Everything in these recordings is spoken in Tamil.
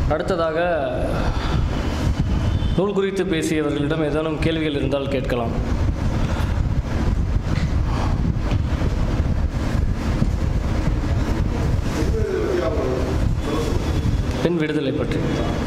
அடுத்ததாக நூல் குறித்து பேசியவர்களிடம் ஏதேனும் கேள்விகள் இருந்தால் கேட்கலாம் பெண் விடுதலை பற்றி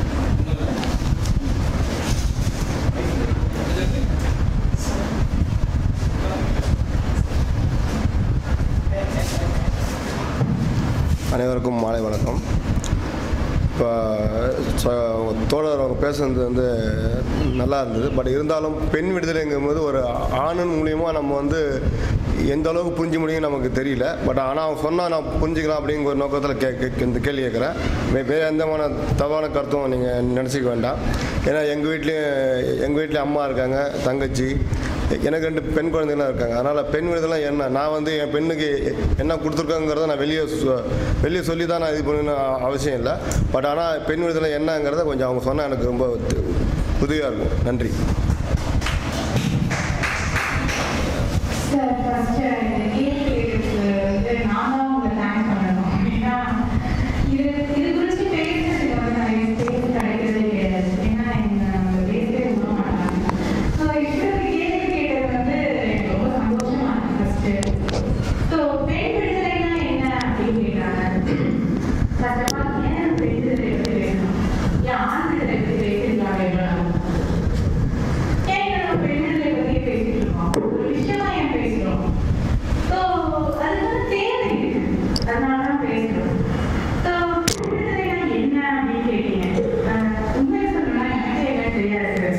அனைவருக்கும் மாலை வணக்கம் இப்போ தோழர் அவங்க பேசுனது வந்து நல்லா இருந்தது பட் இருந்தாலும் பெண் விடுதலைங்கும்போது ஒரு ஆணின் மூலியமாக நம்ம வந்து எந்த அளவுக்கு புரிஞ்ச முடியும் நமக்கு தெரியல பட் ஆனால் அவங்க சொன்னால் நான் புரிஞ்சுக்கலாம் அப்படிங்கிற ஒரு நோக்கத்தில் கே கே- இந்த கேள்வி கேட்குறேன் வே- வேறு எந்த விதமான தவறான கருத்தும் நீங்கள் நினச்சிக்க வேண்டாம் ஏன்னா எங்கள் வீட்லேயும் எங்கள் வீட்லேயும் அம்மா இருக்காங்க தங்கச்சி எனக்கு ரெண்டு பெண் குழந்தைங்களாம் இருக்காங்க அதனால் பெண் விடுதலை என்ன நான் வந்து என் பெண்ணுக்கு என்ன கொடுத்துருக்கேங்கிறத நான் வெளியே சொ- வெளியே சொல்லி தான் நான் இது பண்ணணும் அவசியம் இல்லை பட் ஆனால் பெண் விடுதலை என்னங்கிறத கொஞ்சம் அவங்க சொன்னால் எனக்கு ரொம்ப உதவியாக இருக்கும் நன்றி சார் ஃபர்ஸ்ட் இந்த கேள்வி கேட்டதுக்கு வந்து நான் தான் உங்களை தேங்க் பண்ணணும் ஏன்னா இது இது குறித்து பேசுறதுக்கு வந்து நிறைய ஸ்பேஸ் கிடைக்கிறதே கிடையாது ஏன்னா எங்க அவங்க பேசவே விட மாட்டாங்க ஸோ இப்படி கேள்வி கேட்டது வந்து எனக்கு ரொம்ப சந்தோஷமா இருக்கு ஃபர்ஸ்ட் ஸோ பெண் விடுதலைனா என்ன அப்படின்னு கேட்டாங்க ஃபர்ஸ்ட் ஆஃப் ஆல் ஏன் பெண் விடுதலை பற்றி பேசணும் ஏன் ஆண் விடுதலை பற்றி பேசிருக்காங்க இவ்வளவு ஏன் நம்ம பெண் விடுதலை பற்றியே பேசிட்டு இருக்கோம் ஒரு விஷயமா ஏன் பேசுறோம் ஸோ அது வந்து தேவை இருக்கு அதனால தான் பேசுறோம் ஸோ விடுதலைனா என்ன அப்படின்னு கேட்டீங்க அஹ் உண்மையை சொல்லணும்னா எனக்கே என்ன தெரியாது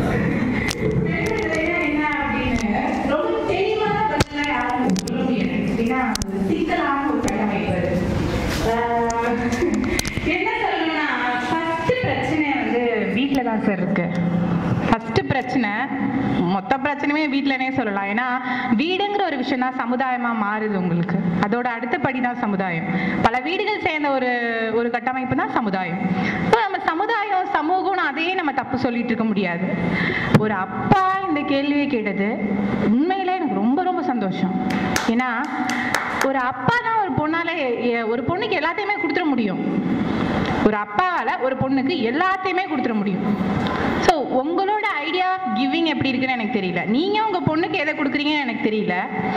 பெண் விடுதலைனா என்ன அப்படின்னு ரொம்ப தெளிவான பதிலாக யாரும் சொல்ல முடியாது ஏன்னா அது சிக்கலான ஒரு கட்டமைப்பு அது. அஹ் என்ன சொல்லணும்னா ஃபர்ஸ்ட் பிரச்சனை வந்து வீட்டில் தான் சார் இருக்கு ஃபர்ஸ்ட் பிரச்சனை மொத்த பிரச்சனையுமே வீட்டிலனே சொல்லலாம் ஏன்னா வீடுங்கிற ஒரு விஷயம் தான் சமுதாயமா மாறுது உங்களுக்கு அதோட அடுத்த படி தான் சமுதாயம் பல வீடுகள் சேர்ந்த ஒரு ஒரு கட்டமைப்பு தான் சமுதாயம் So, நம்ம சமுதாயம் சமூகம்னு அதையே நம்ம தப்பு சொல்லிட்டு இருக்க முடியாது ஒரு அப்பா இந்த கேள்வியை கேட்டது உண்மையிலே எனக்கு ரொம்ப ரொம்ப சந்தோஷம் ஏன்னா ஒரு அப்பா தான் ஒரு பொண்ணால எ- எ- ஒரு பொண்ணுக்கு எல்லாத்தையுமே கொடுத்துட முடியும் ஒரு அப்பாவால ஒரு பொண்ணுக்கு எல்லாத்தையுமே கொடுத்துட முடியும் ஸோ உங்களோட ஐடியா ஆஃப் கிவிங் எப்படி இருக்குன்னு எனக்கு தெரியல நீங்க உங்க பொண்ணுக்கு எதை கொடுக்குறீங்கன்னு எனக்கு தெரியல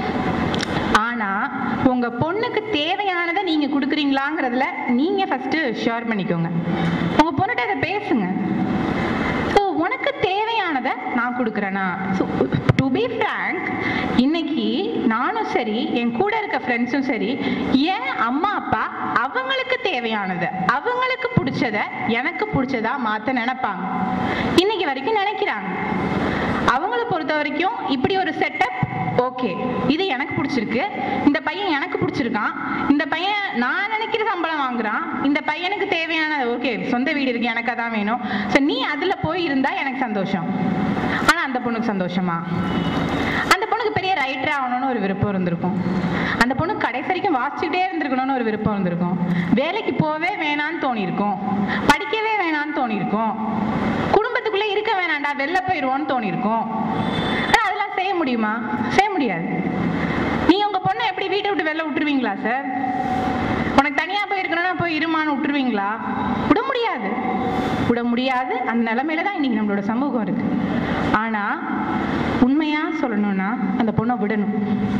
ஆனா உங்க பொண்ணுக்கு தேவையானதை நீங்க கொடுக்குறீங்களாங்கிறதுல நீங்க ஃபர்ஸ்ட் ஷேர் பண்ணிக்கோங்க உங்க பொண்ணுகிட்ட அதை பேசுங்க ஸோ உனக்கு தேவையானதை நான் கொடுக்குறேனா ஸோ டு பி ஃப்ரேங்க் இன்னைக்கு நானும் சரி என் கூட இருக்க ஃப்ரெண்ட்ஸும் சரி என் அம்மா அப்பா அவங்களுக்கு தேவையானதை அவங்களுக்கு பிடிச்சத எனக்கு பிடிச்சதா மாற்ற நினைப்பாங்க இன்னைக்கு வரைக்கும் நினைக்கிறாங்க அவங்கள பொறுத்த வரைக்கும் இப்படி ஒரு செட்டப் ஓகே இது எனக்கு பிடிச்சிருக்கு இந்த பையன் எனக்கு பிடிச்சிருக்கான் இந்த பையன் நான் நினைக்கிற சம்பளம் வாங்குறான் இந்த பையனுக்கு தேவையான ஓகே சொந்த வீடு இருக்கு எனக்கு அதான் வேணும் ஸோ நீ அதில் போய் இருந்தா எனக்கு சந்தோஷம் ஆனா அந்த பொண்ணுக்கு சந்தோஷமா அந்த பொண்ணுக்கு பெரிய ரைட்டர் ஆகணும்னு ஒரு விருப்பம் இருந்திருக்கும் அந்த பொண்ணு கடைசி வரைக்கும் வாசிச்சுட்டே இருந்திருக்கணும்னு ஒரு விருப்பம் இருந்திருக்கும் வேலைக்கு போவே வேணான்னு தோணியிருக்கும் படிக்கவே வேணான்னு தோணியிருக்கும் குடும்பத்துக்குள்ளே இருக்க வேணாண்டா வெளில போயிடுவோன்னு தோணியிருக்கும் ஆனா அதெல்லாம் செய்ய முடியுமா செய்ய முடியாது நீ உங்க பொண்ணை எப்படி வீட்டை விட்டு வெளில விட்டுருவீங்களா சார் உனக்கு தனியா போய் இருக்கணும்னா போய் இருமான்னு விட்டுருவீங்களா விட முடியாது விட முடியாது அந்த நிலைமையில தான் இன்னைக்கு நம்மளோட சமூகம் இருக்கு ஆனா உண்மையா சொல்லணும்னா அந்த பொண்ணை விடணும்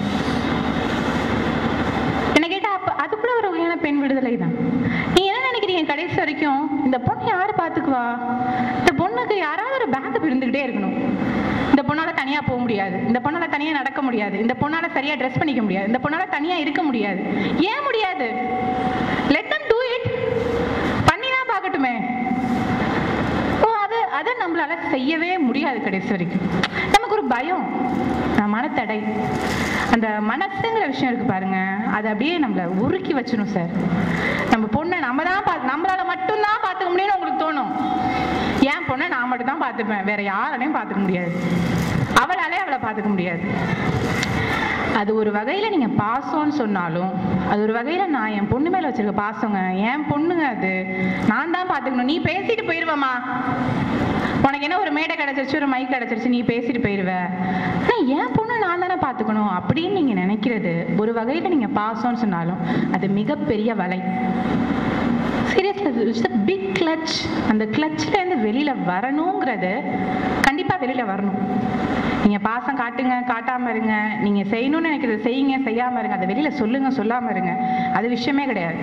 என்ன கேட்டா அப்ப அது கூட ஒரு வகையான பெண் விடுதலை தான் நீங்க என்ன நினைக்கிறீங்க கடைசி வரைக்கும் இந்த பொண்ணு யாரு பாத்துக்குவா இந்த பொண்ணுக்கு யாராவது ஒரு பேக்கப் இருந்துகிட்டே இருக்கணும் இந்த பொண்ணால தனியா போக முடியாது இந்த பொண்ணால தனியா நடக்க முடியாது இந்த பொண்ணால சரியா ட்ரெஸ் பண்ணிக்க முடியாது இந்த பொண்ணால தனியா இருக்க முடியாது ஏன் முடியாது லெட் them டூ இட் பண்ணி தான் பார்க்கட்டுமே ஓ அது அதை நம்மளால செய்யவே முடியாது கடைசி வரைக்கும் நமக்கு ஒரு பயம் அஹ் மனத்தடை அந்த மனசுங்கிற விஷயம் இருக்கு பாருங்க அது அப்படியே நம்மளை உருக்கி வச்சிடும் சார் நம்ம பொண்ணை நம்ம தான் பா நம்மளால மட்டும்தான் பார்த்துக்க முடியும்னு உங்களுக்கு தோணும் என் பொண்ணை நான் மட்டும் தான் பார்த்துப்பேன் வேற யாராலையும் பார்த்துக்க முடியாது அவளாலே அவளை பார்த்துக்க முடியாது அது ஒரு வகையில நீங்க பாசம்னு சொன்னாலும் அது ஒரு வகையில நான் என் பொண்ணு மேல வச்சிருக்க பாசங்க என் பொண்ணுங்க அது நான் தான் பாத்துக்கணும் நீ பேசிட்டு போயிருவமா உனக்கு என்ன ஒரு மேடை கிடைச்சிருச்சு ஒரு மைக் கிடைச்சிருச்சு நீ பேசிட்டு போயிருவ ஆனா என் பொண்ணு நான் தானே பாத்துக்கணும் அப்படின்னு நீங்க நினைக்கிறது ஒரு வகையில நீங்க பாசம்னு சொன்னாலும் அது மிகப்பெரிய வலை சீரியஸ்லி அது இட்ஸ் அ பிக் கிளச் அந்த கிளச்சில் இருந்து வெளியில் வரணுங்கிறது கண்டிப்பாக வெளியில் வரணும் நீங்கள் பாசம் காட்டுங்க காட்டாமல் இருங்க நீங்கள் செய்யணும்னு நினைக்கிறத செய்யுங்க செய்யாமல் இருங்க அதை வெளியில் சொல்லுங்க சொல்லாமல் இருங்க அது விஷயமே கிடையாது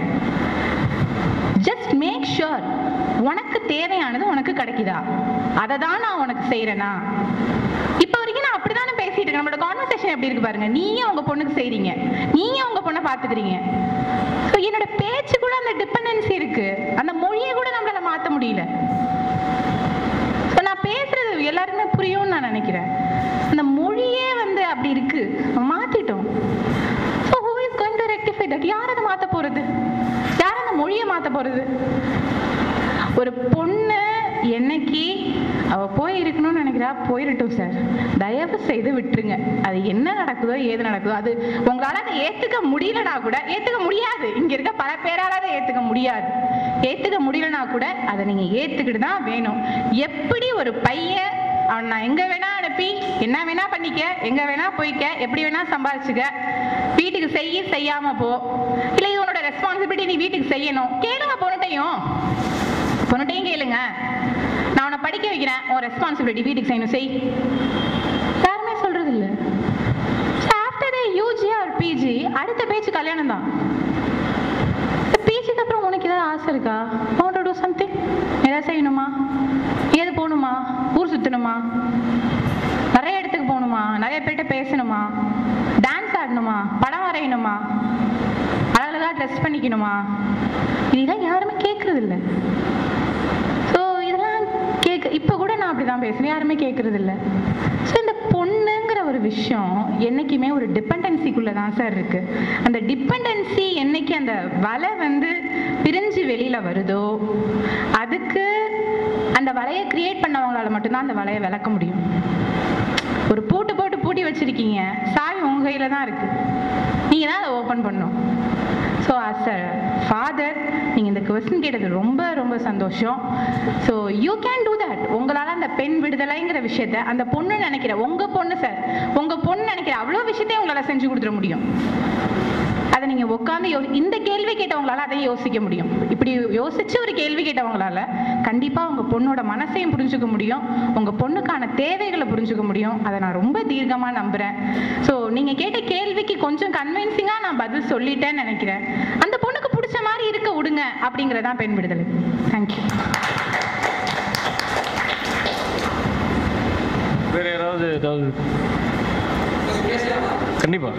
ஜஸ்ட் மேக் ஷுர் உனக்கு தேவையானது உனக்கு கிடைக்குதா அதை தான் நான் உனக்கு செய்கிறேனா இப்போ வரைக்கும் நான் அப்படி தானே பேசிட்டு இருக்கேன் நம்மளோட கான்வர்சேஷன் எப்படி இருக்கு பாருங்க நீங்க உங்க பொண்ணுக்கு செய்றீங்க நீங்க உங்க பொண்ணை பார்த்துக்கிறீங்க ஸோ என்னோட பேச்சு கூட அந்த டிபெண்டன்சி இருக்கு அந்த மொழியை கூட நம்மளால மாற்ற முடியல ஸோ நான் பேசுறது எல்லாருமே புரியும்னு நான் நினைக்கிறேன் அந்த மொழியே வந்து அப்படி இருக்கு நம்ம மாத்திட்டோம் so who is going to rectify that யார் அதை மாற்ற போறது யார் அந்த மொழியை மாற்ற போறது ஒரு பொண்ணு என்னைக்கு அவ போய் இருக்கணும்னு நினைக்கிறா போயிடட்டும் சார் தயவு செய்து விட்டுருங்க அது என்ன நடக்குதோ ஏது நடக்குதோ அது உங்களால அதை ஏத்துக்க முடியலனா கூட ஏத்துக்க முடியாது இங்க இருக்க பல பேரால அதை ஏத்துக்க முடியாது ஏத்துக்க முடியலனா கூட அதை நீங்க ஏத்துக்கிட்டு தான் வேணும் எப்படி ஒரு பையன் அவன் நான் எங்க வேணா அனுப்பி என்ன வேணா பண்ணிக்க எங்க வேணா போய்க்க எப்படி வேணா சம்பாதிச்சுக்க வீட்டுக்கு செய்ய செய்யாம போ இல்ல இது உன்னோட ரெஸ்பான்சிபிலிட்டி நீ வீட்டுக்கு செய்யணும் கேளுங்க பொண்ணுட்டையும் பொண்ணுட்டையும் கேளுங்க நான் உன்னை படிக்க வைக்கிறேன் உன் ரெஸ்பான்சிபிலிட்டி வீட்டுக்கு செய்யணும் செய் யாருமே சொல்றது இல்ல ஆஃப்டர் யூஜி ஆர் பிஜி அடுத்த பேச்சு கல்யாணம் தான் பிஜிக்கு அப்புறம் உனக்கு ஏதாவது ஆசை இருக்கா வாண்ட் டு டூ சம்திங் ஏதாவது செய்யணுமா ஏது போகணுமா ஊர் சுத்தணுமா நிறைய இடத்துக்கு போகணுமா நிறைய பேர்கிட்ட பேசணுமா டான்ஸ் ஆடணுமா படம் வரையணுமா அழகழகா ட்ரெஸ் பண்ணிக்கணுமா இதெல்லாம் யாருமே கேட்கறது இல்லை ஸோ இதெல்லாம் கேட்க இப்போ கூட நான் அப்படி தான் பேசுகிறேன் யாருமே கேட்கறது இல்லை ஸோ இந்த பொண்ணுங்கிற ஒரு விஷயம் என்னைக்குமே ஒரு டிபெண்டன்சிக்குள்ளே தான் சார் இருக்கு அந்த டிபெண்டன்சி என்னைக்கு அந்த வலை வந்து பிரிஞ்சு வெளியில் வருதோ அதுக்கு அந்த வலையை கிரியேட் பண்ணவங்களால மட்டும்தான் அந்த வலையை விளக்க முடியும் ஒரு பூட்டு போட்டு பூட்டி வச்சிருக்கீங்க சாவி உங்க கையில தான் இருக்கு நீங்க தான் அதை ஓப்பன் பண்ணணும் ஸோ அஸ் அ ஃபாதர் நீங்கள் இந்த கொஸ்டின் கேட்டது ரொம்ப ரொம்ப சந்தோஷம் so you can do that உங்களால் அந்த பெண் விடுதலைங்கிற விஷயத்த அந்த பொண்ணு நினைக்கிற உங்கள் பொண்ணு சார் உங்கள் பொண்ணு நினைக்கிற அவ்வளோ விஷயத்தையும் உங்களால் செஞ்சு கொடுத்துட முடியும் அதை நீங்கள் உட்காந்து யோ இந்த கேள்வி கேட்டவங்களால அதையும் யோசிக்க முடியும் இப்படி யோசிச்சு ஒரு கேள்வி கேட்டவங்களால கண்டிப்பாக உங்கள் பொண்ணோட மனசையும் புரிஞ்சுக்க முடியும் உங்கள் பொண்ணுக்கான தேவைகளை புரிஞ்சுக்க முடியும் அதை நான் ரொம்ப தீர்க்கமாக நம்புகிறேன் ஸோ நீங்கள் கேட்ட கேள்விக்கு கொஞ்சம் கன்வின்சிங்காக நான் பதில் சொல்லிட்டேன்னு நினைக்கிறேன் அந்த பொண்ணுக்கு பிடிச்ச மாதிரி இருக்க விடுங்க அப்படிங்கிறதான் பெண் விடுதலை தேங்க்யூ வேற யாராவது ஏதாவது கண்டிப்பா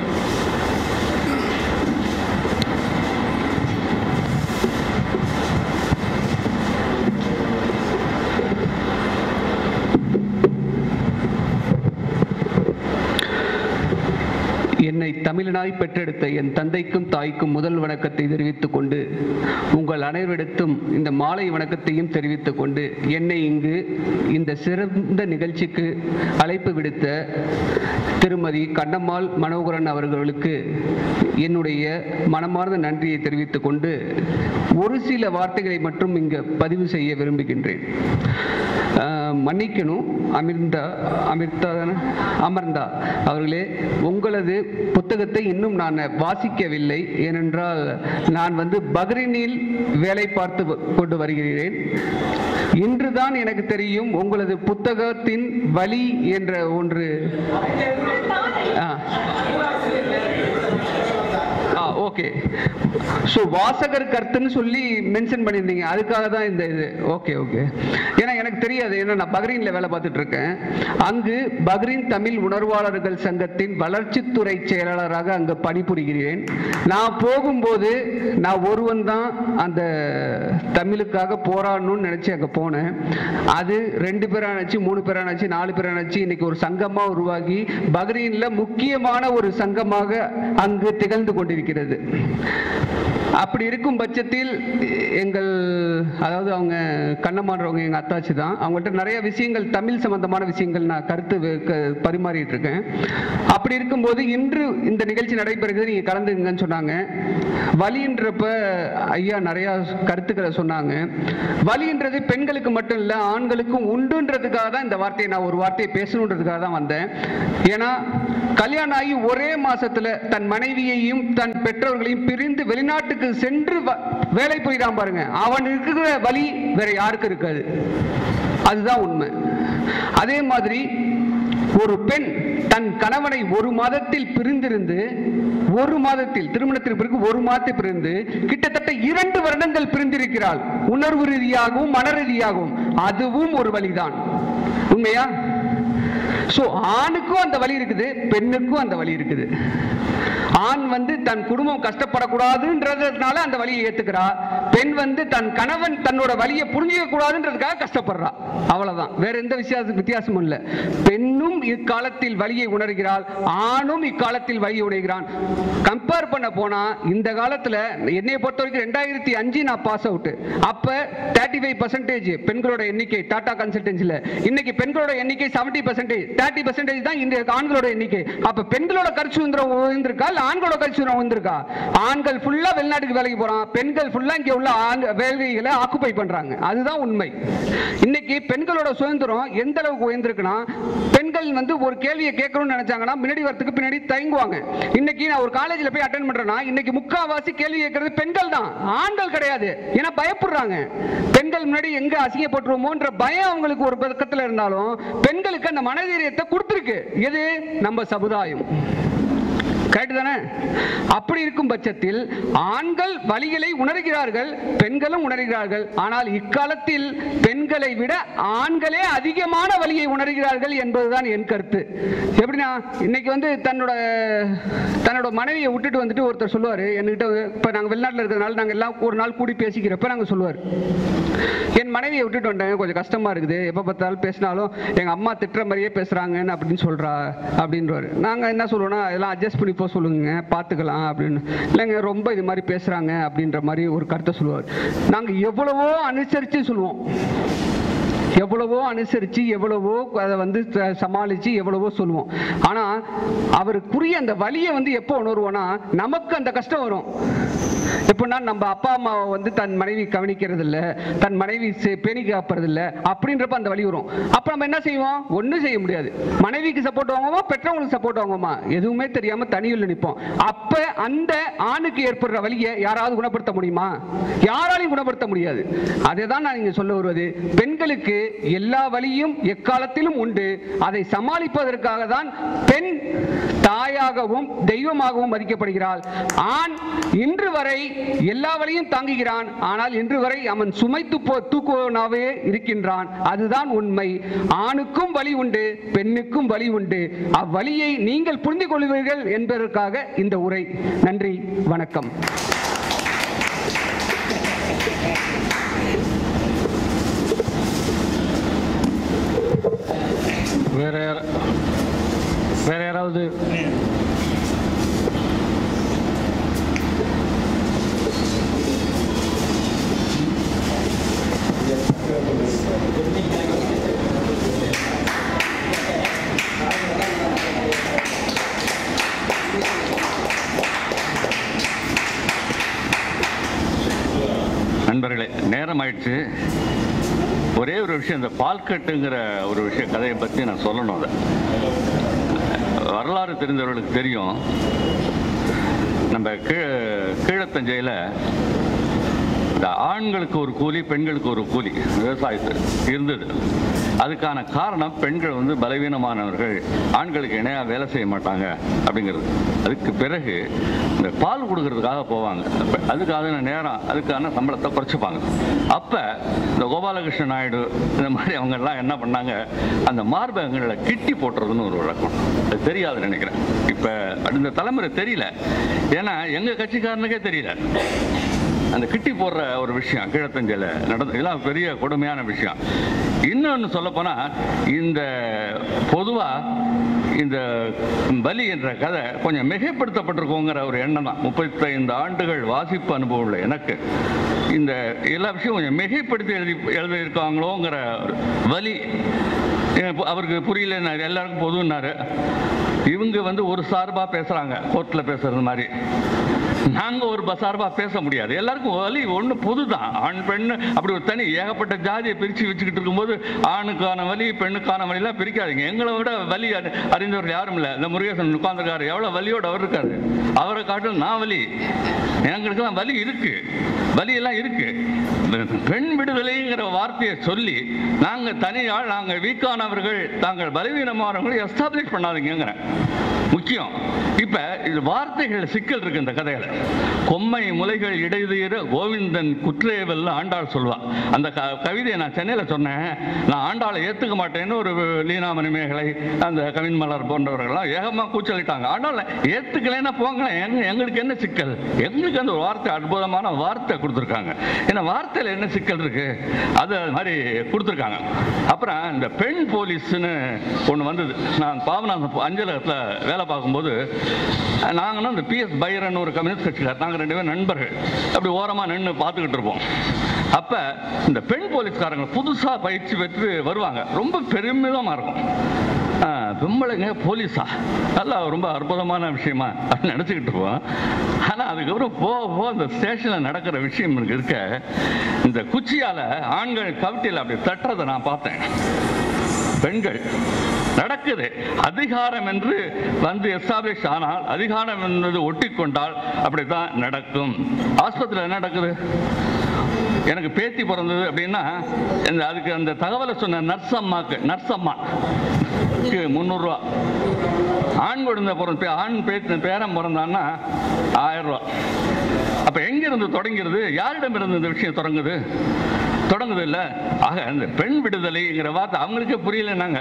என்னை தமிழனாய் பெற்றெடுத்த என் தந்தைக்கும் தாய்க்கும் முதல் வணக்கத்தை தெரிவித்துக் கொண்டு உங்கள் அனைவரிடத்தும் இந்த மாலை வணக்கத்தையும் தெரிவித்துக் கொண்டு என்னை இங்கு இந்த சிறந்த நிகழ்ச்சிக்கு அழைப்பு விடுத்த திருமதி கண்ணம்மாள் மனோகரன் அவர்களுக்கு என்னுடைய மனமார்ந்த நன்றியை தெரிவித்துக் கொண்டு ஒரு சில வார்த்தைகளை மட்டும் இங்கு பதிவு செய்ய விரும்புகின்றேன் ஆஹ், மன்னிக்கணும் அமிர்தா அமிர்தா தானே? அமர்ந்தா அவர்களே உங்களது புத்தகத்தை இன்னும் நான் வாசிக்கவில்லை ஏனென்றால் நான் வந்து பஹ்ரைனில் வேலை பார்த்து வ- கொண்டு வருகிறேன் இன்றுதான் எனக்கு தெரியும் உங்களது புத்தகத்தின் வழி என்ற ஒன்று ஆ ஆ ஓகே ஸோ வாசகர் கருத்துன்னு சொல்லி மென்ஷன் பண்ணியிருந்தீங்க அதுக்காக தான் இந்த இது ஓகே ஓகே ஏன்னா எனக்கு தெரியாது ஏன்னா நான் பஹ்ரைனில் வேலை பார்த்துட்டு இருக்கேன் அங்கு பஹ்ரைன் தமிழ் உணர்வாளர்கள் சங்கத்தின் வளர்ச்சித்துறை செயலாளராக அங்கு பணிபுரிகிறேன் நான் போகும்போது நான் ஒருவன் தான் அந்த தமிழுக்காக போராடணும்னு நினச்சி அங்கே போனேன் அது ரெண்டு பேரானாச்சு மூணு பேரானாச்சு நாலு பேரானாச்சு இன்னைக்கு ஒரு சங்கமாக உருவாகி பஹ்ரைனில் முக்கியமான ஒரு சங்கமாக அங்கு திகழ்ந்து கொண்டிருக்கிறது அப்படி இருக்கும் பட்சத்தில் எங்கள் அதாவது அவங்க கண்ணமாடுறவங்க எங்கள் அத்தாச்சி தான் அவங்கள்ட்ட நிறைய விஷயங்கள் தமிழ் சம்பந்தமான விஷயங்கள் நான் கருத்து வே- க- பரிமாறிட்டு இருக்கேன் அப்படி இருக்கும்போது இன்று இந்த நிகழ்ச்சி நடைபெறுகிறது நீங்கள் கலந்துங்கன்னு சொன்னாங்க வலின்றப்ப ஐயா நிறையா கருத்துக்களை சொன்னாங்க வலின்றது பெண்களுக்கு மட்டும் இல்லை ஆண்களுக்கும் உண்டுன்றதுக்காக தான் இந்த வார்த்தையை நான் ஒரு வார்த்தையை பேசணுன்றதுக்காக தான் வந்தேன் ஏன்னா கல்யாணம் ஆகி ஒரே மாசத்துல தன் மனைவியையும் தன் பெற்றோர்களையும் பிரிந்து வெளிநாட்டுக்கு சென்று வ- வேலை புரிகிறான் பாருங்க அவன் இருக்கிற வலி வேற யாருக்கும் இருக்காது அதுதான் உண்மை அதே மாதிரி ஒரு பெண் தன் கணவனை ஒரு மாதத்தில் பிரிந்திருந்து ஒரு மாதத்தில் திருமணத்திற்கு பிறகு ஒரு மாதத்தை பிரிந்து கிட்டத்தட்ட இரண்டு வருடங்கள் பிரிந்திருக்கிறாள் உணர்வு ரீதியாகவும் மன ரீதியாகவும் அதுவும் ஒரு வழிதான் உண்மையா சோ ஆணுக்கும் அந்த வழி இருக்குது பெண்ணுக்கும் அந்த வழி இருக்குது ஆண் வந்து தன் குடும்பம் கஷ்டப்படக்கூடாதுன்றதுனால அந்த வழியை ஏத்துக்கிறா பெண் வந்து தன் கணவன் தன்னோட வழியை புரிஞ்சிக்க கூடாதுன்றதுக்காக கஷ்டப்படுறா அவ்வளவுதான் வேற எந்த வித்தியாச வித்தியாசமும் இல்ல பெண்ணும் இக்காலத்தில் வழியை உணர்கிறாள் ஆணும் இக்காலத்தில் வழியை உணர்கிறான் கம்பேர் பண்ண போனா இந்த காலத்துல என்னைய பொறுத்த வரைக்கும் ரெண்டாயிரத்தி அஞ்சு நான் பாஸ் அவுட் அப்ப தேர்ட்டி ஃபைவ் பர்சன்டேஜ் பெண்களோட எண்ணிக்கை டாடா கன்சல்டன்சில இன்னைக்கு பெண்களோட எண்ணிக்கை செவன்டி பர்சன்டேஜ் தேர்ட்டி பர்சன்டேஜ் தான் இந்த ஆண்களோட எண்ணிக்கை அப்ப பெண்களோட கருத்து சுதந்திரம் உயர்ந்திருக்கா இல்ல ஆண்களோட கருத்து சுதந்திரம் உயர்ந்திருக்கா ஆண்கள் ஃபுல்லா வெளிநாட்டுக்கு வேலைக்கு போறான் பெண்கள் ஃபுல்லா இங்க உள்ள ஆண் வேலைகளை ஆக்குபை பண்றாங்க அதுதான் உண்மை இன்னைக்கு பெண்களோட சுதந்திரம் எந்த அளவுக்கு உயர்ந்திருக்குன்னா பெண்கள் வந்து ஒரு கேள்வியை கேட்கணும்னு நினைச்சாங்கன்னா முன்னாடி வரதுக்கு பின்னாடி தயங்குவாங்க இன்னைக்கு நான் ஒரு காலேஜ்ல போய் அட்டன் பண்றேன்னா இன்னைக்கு முக்காவாசி கேள்வி கேட்கறது பெண்கள் தான் ஆண்கள் கிடையாது ஏன்னா பயப்படுறாங்க பெண்கள் முன்னாடி எங்க அசிங்கப்பட்டுருவோமோன்ற பயம் அவங்களுக்கு ஒரு பக்கத்துல இருந்தாலும் பெண்களுக்கு அந்த மனதைரியத்தை கொடுத்துருக்கு எது நம்ம சமுதாயம் கரெக்ட் தானே அப்படி இருக்கும் பட்சத்தில் ஆண்கள் வழிகளை உணர்கிறார்கள் பெண்களும் உணர்கிறார்கள் ஆனால் இக்காலத்தில் பெண்களை விட ஆண்களே அதிகமான வழியை உணர்கிறார்கள் என்பதுதான் என் கருத்து எப்படின்னா இன்னைக்கு வந்து தன்னோட தன்னோட மனைவியை விட்டுட்டு வந்துட்டு ஒருத்தர் சொல்லுவார் என்கிட்ட இப்போ நாங்கள் வெளிநாட்டில் இருக்கிறதுனால நாங்கள் எல்லாம் ஒரு நாள் கூடி பேசிக்கிறப்ப நாங்கள் சொல்லுவார் என் மனைவியை விட்டுட்டு வந்துட்டேன் கொஞ்சம் கஷ்டமா இருக்குது எப்போ பார்த்தாலும் பேசினாலும் எங்க அம்மா திட்டுற மாதிரியே பேசுறாங்கன்னு அப்படின்னு சொல்றா அப்படின்றவாரு நாங்க என்ன சொல்லுவோம்னா இதெல்லாம் அட்ஜஸ்ட் பண்ணி போக சொல்லுங்க பார்த்துக்கலாம் அப்படின்னு இல்லைங்க ரொம்ப இது மாதிரி பேசுறாங்க அப்படின்ற மாதிரி ஒரு கருத்தை சொல்லுவார் நாங்க எவ்வளவோ அனுசரிச்சு சொல்லுவோம் எவ்வளவோ அனுசரிச்சு எவ்வளவோ அதை வந்து ச- சமாளிச்சு எவ்வளவோ சொல்லுவோம் ஆனா அவருக்குரிய அந்த வலியை வந்து எப்போ உணர்வோம்னா நமக்கு அந்த கஷ்டம் வரும் எப்படின்னா நம்ம அப்பா அம்மாவை வந்து தன் மனைவி கவனிக்கிறது இல்ல தன் மனைவி செ- பேணி காப்பறது இல்ல அப்படின்றப்ப அந்த வழி வரும் அப்ப நம்ம என்ன செய்வோம் ஒண்ணும் செய்ய முடியாது மனைவிக்கு சப்போர்ட் வாங்குவோமா பெற்றவங்களுக்கு சப்போர்ட் வாங்குவோமா எதுவுமே தெரியாம தனியில் நிற்போம் அப்ப அந்த ஆணுக்கு ஏற்படுற வழியை யாராவது குணப்படுத்த முடியுமா யாராலையும் குணப்படுத்த முடியாது அதை தான் நான் இங்க சொல்ல வருவது பெண்களுக்கு எல்லா வழியும் எக்காலத்திலும் உண்டு அதை சமாளிப்பதற்காக தான் பெண் தாயாகவும் தெய்வமாகவும் மதிக்கப்படுகிறாள் ஆண் இன்று வரை எல்லா வழியும் தாங்குகிறான் ஆனால் இன்று வரை அவன் சுமைத்து போ தூக்குவனாவே இருக்கின்றான் அதுதான் உண்மை ஆணுக்கும் வழி உண்டு பெண்ணுக்கும் வழி உண்டு அவ்வழியை நீங்கள் புரிந்து கொள்வீர்கள் என்பதற்காக இந்த உரை நன்றி வணக்கம் வேற யார- வேற யாராவது நண்பர்களே நேரம் ஆயிடுச்சு ஒரே ஒரு விஷயம் இந்த பால்கட்டுங்கிற ஒரு விஷயம் கதையை பற்றி நான் சொல்லணும் அதை வரலாறு தெரிந்தவர்களுக்கு தெரியும் நம்ம கீழ கீழத்தஞ்சையில் இந்த ஆண்களுக்கு ஒரு கூலி பெண்களுக்கு ஒரு கூலி விவசாயத்தில் இருந்தது அதுக்கான காரணம் பெண்கள் வந்து பலவீனமானவர்கள் ஆண்களுக்கு இணையாக வேலை செய்ய மாட்டாங்க அப்படிங்கிறது அதுக்கு பிறகு இந்த பால் கொடுக்கறதுக்காக போவாங்க அப்ப அதுக்கான நேரம் அதுக்கான சம்பளத்தை குறைச்சிப்பாங்க அப்போ இந்த கோபாலகிருஷ்ண நாயுடு இந்த மாதிரி அவங்கெல்லாம் என்ன பண்ணாங்க அந்த மார்பகங்களில் கிட்டி போட்டுறதுன்னு ஒரு வழக்கம் அது தெரியாதுன்னு நினைக்கிறேன் இப்போ இந்த தலைமுறை தெரியல ஏன்னா எங்கள் கட்சிக்காரனுக்கே தெரியல அந்த கிட்டி போடுற ஒரு விஷயம் கீழத்தஞ்சையில் நடந்த இதெல்லாம் பெரிய கொடுமையான விஷயம் இன்னொன்று சொல்லப்போனால் இந்த பொதுவாக இந்த பலி என்ற கதை கொஞ்சம் மிகைப்படுத்தப்பட்டிருக்கோங்கிற ஒரு எண்ணம் தான் முப்பத்தைந்து ஆண்டுகள் வாசிப்பு அனுபவம் உள்ள எனக்கு இந்த எல்லா விஷயம் கொஞ்சம் மிகைப்படுத்தி எழுதி எழுதியிருக்காங்களோங்கிற ஒரு வலி எனக்கு அவருக்கு புரியலன்னாரு எல்லாருக்கும் பொதுன்னாரு இவங்க வந்து ஒரு சார்பாக பேசுகிறாங்க கோர்ட்டில் பேசுறது மாதிரி நாங்கள் ஒரு சார்பாக பேச முடியாது எல்லாருக்கும் வலி ஒன்று பொது தான் ஆண் பெண் அப்படி ஒரு தனி ஏகப்பட்ட ஜாதியை பிரித்து வச்சுக்கிட்டு இருக்கும்போது ஆணுக்கான வலி பெண்ணுக்கான வலிலாம் பிரிக்காதீங்க எங்களை விட வலி அறி- அறிந்தவர்கள் யாரும் இல்லை இந்த முருகேசன் உட்காந்துருக்காரு எவ்வளோ வலியோடு அவர் இருக்காரு அவரை காட்டிலும் நான் வலி எங்களுக்கெல்லாம் வலி இருக்கு வலி எல்லாம் இருக்கு இந்த பெண் விடுதலைங்கிற வார்த்தையை சொல்லி நாங்க தனியாள் நாங்க வீக்கானவர்கள் தாங்கள் பலவீனமானவர்கள் எஸ்டாப்ளிஷ் பண்ணாதீங்கிறேன் முக்கியம் இப்ப இது வார்த்தைகள் சிக்கல் இருக்கு இந்த கதையில கொம்மை முலைகள் இடைதீர கோவிந்தன் குற்றேவல் ஆண்டாள் சொல்வா அந்த க- கவிதையை நான் சென்னையில சொன்னேன் நான் ஆண்டாளை ஏத்துக்க மாட்டேன்னு ஒரு லீனா மணிமேகலை அந்த கவின்மலர் போன்றவர்கள்லாம் ஏகமா கூச்சலிட்டாங்க ஆண்டாளை ஏத்துக்கலைன்னா போங்களேன் எங்க எங்களுக்கு என்ன சிக்கல் எங்களுக்கு அந்த ஒரு வார்த்தை அற்புதமான வார்த்தை கொடுத்துருக்காங்க ஏன்னா வார்த்தையில என்ன சிக்கல் இருக்கு அது அது மாதிரி கொடுத்துருக்காங்க அப்புறம் இந்த பெண் போலீஸ்னு ஒன்று வந்தது நான் பாவநாதம் அஞ்சலகத்தில் வேலை பார்க்கும்போது நாங்களும் இந்த பிஎஸ் பைரன் ஒரு கம்யூனிஸ்ட் கட்சிக்கார் நாங்கள் ரெண்டு பேரும் நண்பர்கள் அப்படி ஓரமாக நின்று பார்த்துக்கிட்டு இருப்போம் அப்போ இந்த பெண் போலீஸ்காரங்க புதுசாக பயிற்சி பெற்று வருவாங்க ரொம்ப பெருமிதமாக இருக்கும் ஆ, பொம்பளைங்க போலீஸா நல்லா ரொம்ப அற்புதமான விஷயமா அப்படின்னு நினச்சிக்கிட்டு இருப்போம் ஆனால் அதுக்கப்புறம் போக போக இந்த ஸ்டேஷனில் நடக்கிற விஷயம் எனக்கு இருக்க இந்த குச்சியால் ஆண்கள் கவிட்டியில் அப்படி தட்டுறதை நான் பார்த்தேன் பெண்கள் நடக்குது அதிகாரம் என்று வந்து எஸ்டாப்ளிஷ் ஆனால் அதிகாரம் என்பது ஒட்டி கொண்டால் அப்படித்தான் நடக்கும் ஆஸ்பத்திரியில் என்ன நடக்குது எனக்கு பேத்தி பிறந்தது அப்படின்னா இந்த அதுக்கு அந்த தகவலை சொன்ன நர்ஸ் அம்மாக்கு நர்ஸ் அம்மா முந்நூறுரூவா ஆண் குழந்தை பிறந்த ஆண் பேத்தி பேரன் பிறந்தான்னா ஆயிரம் ரூபா அப்ப எங்கிருந்து தொடங்கிறது யாரிடம் இருந்து இந்த விஷயம் தொடங்குது தொடங்குது இல்ல ஆக இந்த பெண் விடுதலைங்கிற வார்த்தை அவங்களுக்கே புரியல நாங்க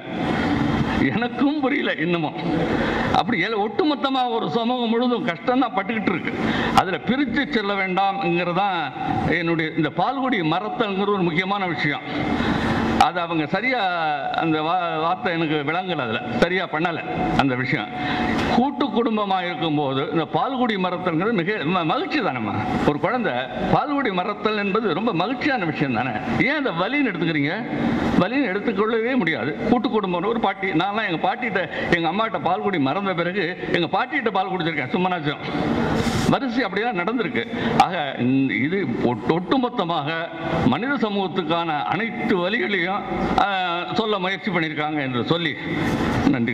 எனக்கும் புரியல இன்னமும் அப்படி எல்லாம் ஒட்டுமொத்தமா ஒரு சமூகம் முழுதும் கஷ்டம் தான் பட்டுக்கிட்டு இருக்கு அதுல பிரித்து செல்ல வேண்டாம்ங்கிறதான் என்னுடைய இந்த பால்குடி மரத்தங்கிறது ஒரு முக்கியமான விஷயம் அது அவங்க சரியா அந்த வா- வார்த்தை எனக்கு விளங்கல அதுல சரியா பண்ணல அந்த விஷயம் கூட்டு குடும்பமா இருக்கும்போது இந்த பால்குடி மரத்தல்ங்கிறது மிக ம- மகிழ்ச்சி தானேம்மா ஒரு குழந்தை பால்குடி மரத்தல் என்பது ரொம்ப மகிழ்ச்சியான விஷயம் தானே ஏன் அந்த வலின்னு எடுத்துக்கிறீங்க வலின்னு எடுத்துக்கொள்ளவே முடியாது கூட்டு குடும்பம் ஒரு பாட்டி நான்லாம் எங்க பாட்டிகிட்ட எங்க அம்மாட்ட பால்குடி மறந்த பிறகு எங்க பாட்டிகிட்ட பால் குடிச்சிருக்கேன் சும்மனாச்சும் வரிசை அப்படிதான் நடந்திருக்கு ஆக இந்த- இது ஒட்டு- ஒட்டுமொத்தமாக மனித சமூகத்துக்கான அனைத்து வழிகளையும் ஆஹ், சொல்ல முயற்சி பண்ணியிருக்காங்க என்று சொல்லி நன்றி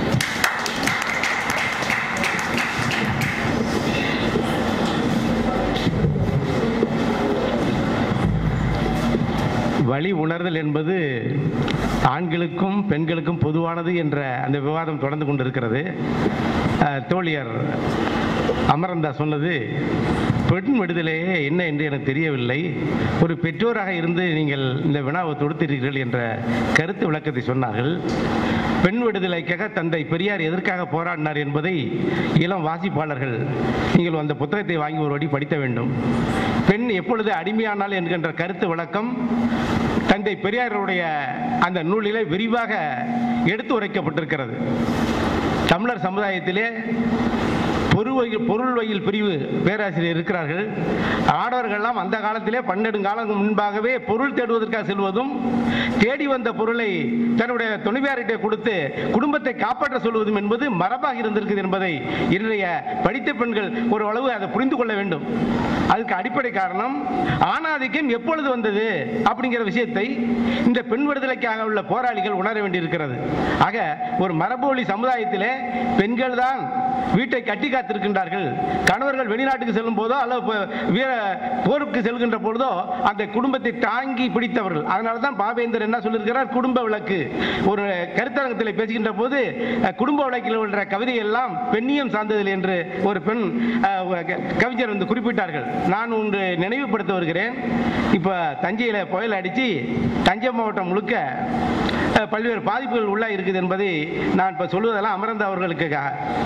வழி உணர்தல் என்பது ஆண்களுக்கும் பெண்களுக்கும் பொதுவானது என்ற அந்த விவாதம் தொடர்ந்து கொண்டிருக்கிறது அஹ், தோழியர் அமரந்தா சொன்னது பெண் விடுதலையே என்ன என்று எனக்கு தெரியவில்லை ஒரு பெற்றோராக இருந்து நீங்கள் இந்த வினாவை தொடுத்திருக்கிறீர்கள் என்ற கருத்து விளக்கத்தை சொன்னார்கள் பெண் விடுதலைக்காக தந்தை பெரியார் எதற்காக போராடினார் என்பதை இளம் வாசிப்பாளர்கள் நீங்கள் அந்த புத்தகத்தை வாங்கி ஒரு வாட்டி படித்த வேண்டும் பெண் எப்பொழுது அடிமையானாள் என்கின்ற கருத்து விளக்கம் தந்தை பெரியாருடைய அந்த நூலிலே விரிவாக எடுத்து உரைக்கப்பட்டிருக்கிறது தமிழர் சமுதாயத்திலே பொருள் பொருள் வகையில் பிரிவு பேராசிரியர் இருக்கிறார்கள் ஆடவர்கள்லாம் அந்த காலத்திலே பன்னெடுங்காலம் முன்பாகவே பொருள் தேடுவதற்காக செல்வதும் தேடி வந்த பொருளை தன்னுடைய துணைவியாரிட்ட கொடுத்து குடும்பத்தை காப்பாற்ற சொல்வதும் என்பது மரபாக இருந்திருக்குது என்பதை இன்றைய படித்த பெண்கள் ஒரு அளவு அதை புரிந்து கொள்ள வேண்டும் அதுக்கு அடிப்படை காரணம் ஆணாதிக்கம் எப்பொழுது வந்தது அப்படிங்கிற விஷயத்தை இந்த பெண் விடுதலைக்காக உள்ள போராளிகள் உணர வேண்டியிருக்கிறது ஆக ஒரு மரபொழி சமுதாயத்திலே பெண்கள் தான் வீட்டை கட்டி காத்திருக்கின்றார்கள் கணவர்கள் வெளிநாட்டுக்கு செல்லும் போதோ அல்லது போ- வீர போருக்கு செல்கின்ற பொழுதோ அந்த குடும்பத்தை தாங்கி பிடித்தவர்கள் அதனால தான் பாவேந்தர் என்ன சொல்லியிருக்கிறார் குடும்ப விளக்கு ஒரு கருத்தரங்கத்தில் பேசுகின்ற போது அஹ், குடும்ப விளக்கில் உள்ள கவிதை எல்லாம் பெண்ணியம் சார்ந்ததில் என்று ஒரு பெண் அஹ், க- கவிஞர் வந்து குறிப்பிட்டார்கள் நான் ஒன்று நினைவுபடுத்த வருகிறேன் இப்போ தஞ்சையில் புயல் அடித்து தஞ்சை மாவட்டம் முழுக்க அஹ், பல்வேறு பாதிப்புகள் உள்ளா இருக்குது என்பதை நான் இப்போ சொல்வதெல்லாம் அமர்ந்த அவர்களுக்காக